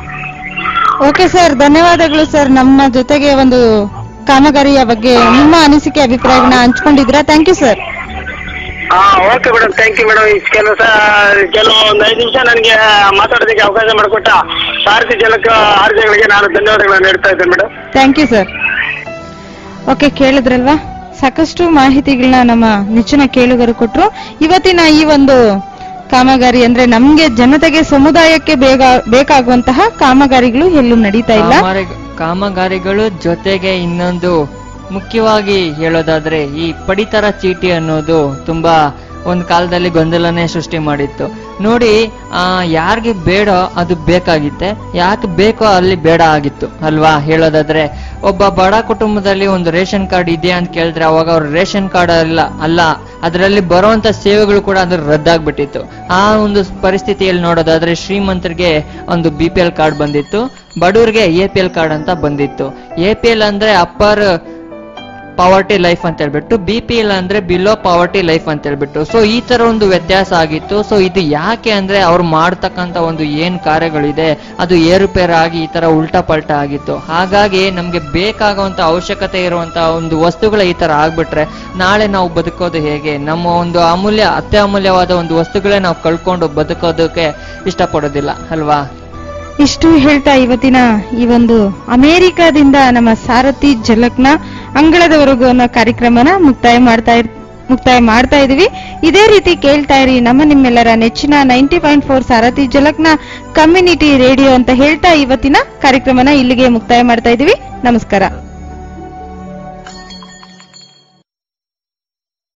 ಓಕೆ ಸರ್ ಧನ್ಯವಾದಗಳು ಸರ್ ನಮ್ಮ ಜೊತೆಗೆ ಒಂದು ಕಾಮಗಾರಿಯ ಬಗ್ಗೆ ನಿಮ್ಮ ಅನಿಸಿಕೆ ಅಭಿಪ್ರಾಯಗಳನ್ನ ಹಂಚ್ಕೊಂಡಿದ್ದೀರಾ ಥ್ಯಾಂಕ್ ಯು ಸರ್ ಹಾ okay madam thank you madam ಕೆಲಸ ಕೆಲವು ಒಂದು ಐದು ನಿಮಿಷ ನನಗೆ ಮಾತಾಡೋದಕ್ಕೆ ಅವಕಾಶ ಮಾಡಿಕೊಟ್ಟ ಸಾರಥಿ ಜಲಕ ಆರ್ಜಗಳಿಗೆ ನಾನು ಧನ್ಯವಾದಗಳನ್ನು ನೀಡ್ತಾ ಇದ್ದೇನೆ madam thank you sir okay ಕೇಳಿದ್ರಲ್ವಾ ಸಾಕಷ್ಟು ಮಾಹಿತಿಗಳನ್ನ ನಮ್ಮ ನೆಚ್ಚಿನ ಕೇಳುಗರು ಕೊಟ್ರು ಇವತ್ತಿನ ಈ ಒಂದು ಕಾಮಗಾರಿ ಅಂದ್ರೆ ನಮ್ಗೆ ಜನತೆಗೆ ಸಮುದಾಯಕ್ಕೆ ಬೇಗ ಬೇಕಾಗುವಂತಹ ಕಾಮಗಾರಿಗಳು ಎಲ್ಲೂ ನಡೀತಾ ಇಲ್ಲ ಕಾಮಗಾರಿ- ಕಾಮಗಾರಿಗಳು ಜೊತೆಗೆ ಇನ್ನೊಂದು ಮುಖ್ಯವಾಗಿ ಹೇಳೋದಾದ್ರೆ ಈ ಪಡಿತರ ಚೀಟಿ ಅನ್ನೋದು ತುಂಬಾ ಒಂದ್ ಕಾಲದಲ್ಲಿ ಗೊಂದಲನೇ ಸೃಷ್ಟಿ ಮಾಡಿತ್ತು ನೋಡಿ ಆ ಯಾರಿಗೆ ಬೇಡ ಅದು ಬೇಕಾಗಿತ್ತೆ ಯಾಕೆ ಬೇಕೋ ಅಲ್ಲಿ ಬೇಡ ಆಗಿತ್ತು ಅಲ್ವಾ ಹೇಳೋದಾದ್ರೆ ಒಬ್ಬ ಬಡ ಕುಟುಂಬದಲ್ಲಿ ಒಂದು ರೇಷನ್ ಕಾರ್ಡ್ ಇದೆಯಾ ಅಂತ ಕೇಳಿದ್ರೆ ಅವಾಗ ಅವ್ರ ರೇಷನ್ ಕಾರ್ಡ್ ಅಲ್ಲ ಅಲ್ಲ ಅದರಲ್ಲಿ ಬರುವಂತ ಸೇವೆಗಳು ಕೂಡ ಅದು ರದ್ದಾಗ್ಬಿಟ್ಟಿತ್ತು ಆ ಒಂದು ಪರಿಸ್ಥಿತಿಯಲ್ಲಿ ನೋಡೋದಾದ್ರೆ ಶ್ರೀಮಂತರಿಗೆ ಒಂದು ಬಿ ಪಿ ಎಲ್ ಕಾರ್ಡ್ ಬಂದಿತ್ತು ಬಡವರಿಗೆ ಎ ಪಿ ಎಲ್ ಕಾರ್ಡ್ ಅಂತ ಬಂದಿತ್ತು ಎ ಪಿ ಎಲ್ ಅಂದ್ರೆ ಅಪ್ಪರ್ ಪಾವರ್ಟಿ ಲೈಫ್ ಅಂತ ಹೇಳ್ಬಿಟ್ಟು ಬಿ ಪಿ ಎಲ್ ಅಂದ್ರೆ ಬಿಲೋ ಪಾವರ್ಟಿ ಲೈಫ್ ಅಂತ ಹೇಳ್ಬಿಟ್ಟು ಸೊ ಈ ತರ ಒಂದು ವ್ಯತ್ಯಾಸ ಆಗಿತ್ತು ಸೊ ಇದು ಯಾಕೆ ಅಂದ್ರೆ ಅವ್ರು ಮಾಡ್ತಕ್ಕಂತ ಒಂದು ಏನ್ ಕಾರ್ಯಗಳಿದೆ ಅದು ಏರುಪೇರಾಗಿ ಈ ತರ ಉಲ್ಟಾ ಪಲ್ಟಾ ಆಗಿತ್ತು ಹಾಗಾಗಿ ನಮ್ಗೆ ಬೇಕಾಗುವಂತ ಅವಶ್ಯಕತೆ ಇರುವಂತ ಒಂದು ವಸ್ತುಗಳ ಈ ತರ ಆಗ್ಬಿಟ್ರೆ ನಾಳೆ ನಾವು ಬದುಕೋದು ಹೇಗೆ ನಮ್ಮ ಒಂದು ಅಮೂಲ್ಯ ಅತ್ಯಮೂಲ್ಯವಾದ ಒಂದು ವಸ್ತುಗಳೇ ನಾವು ಕಳ್ಕೊಂಡು ಬದುಕೋದಕ್ಕೆ ಇಷ್ಟಪಡೋದಿಲ್ಲ ಅಲ್ವಾ ಇಷ್ಟು ಹೇಳ್ತಾ ಇವತ್ತಿನ ಈ ಒಂದು ಅಮೆರಿಕಾದಿಂದ ನಮ್ಮ ಸಾರಥಿ ಜಲಕ್ನ ಅಂಗಳದವರೆಗೂ ಅನ್ನೋ ಕಾರ್ಯಕ್ರಮನ ಮುಕ್ತಾಯ ಮಾಡ್ತಾ ಇರ್ ಮುಕ್ತಾಯ ಮಾಡ್ತಾ ಇದೀವಿ ಇದೇ ರೀತಿ ಕೇಳ್ತಾ ಇರಿ ನಮ್ಮ ನಿಮ್ಮೆಲ್ಲರ ನೆಚ್ಚಿನ ನೈಂಟಿ ಪಾಯಿಂಟ್ ಫೋರ್ ಸಾರಥಿ ಜಲಕ್ನ ಕಮ್ಯುನಿಟಿ ರೇಡಿಯೋ ಅಂತ ಹೇಳ್ತಾ ಇವತ್ತಿನ ಕಾರ್ಯಕ್ರಮನ ಇಲ್ಲಿಗೆ ಮುಕ್ತಾಯ ಮಾಡ್ತಾ ಇದೀವಿ ನಮಸ್ಕಾರ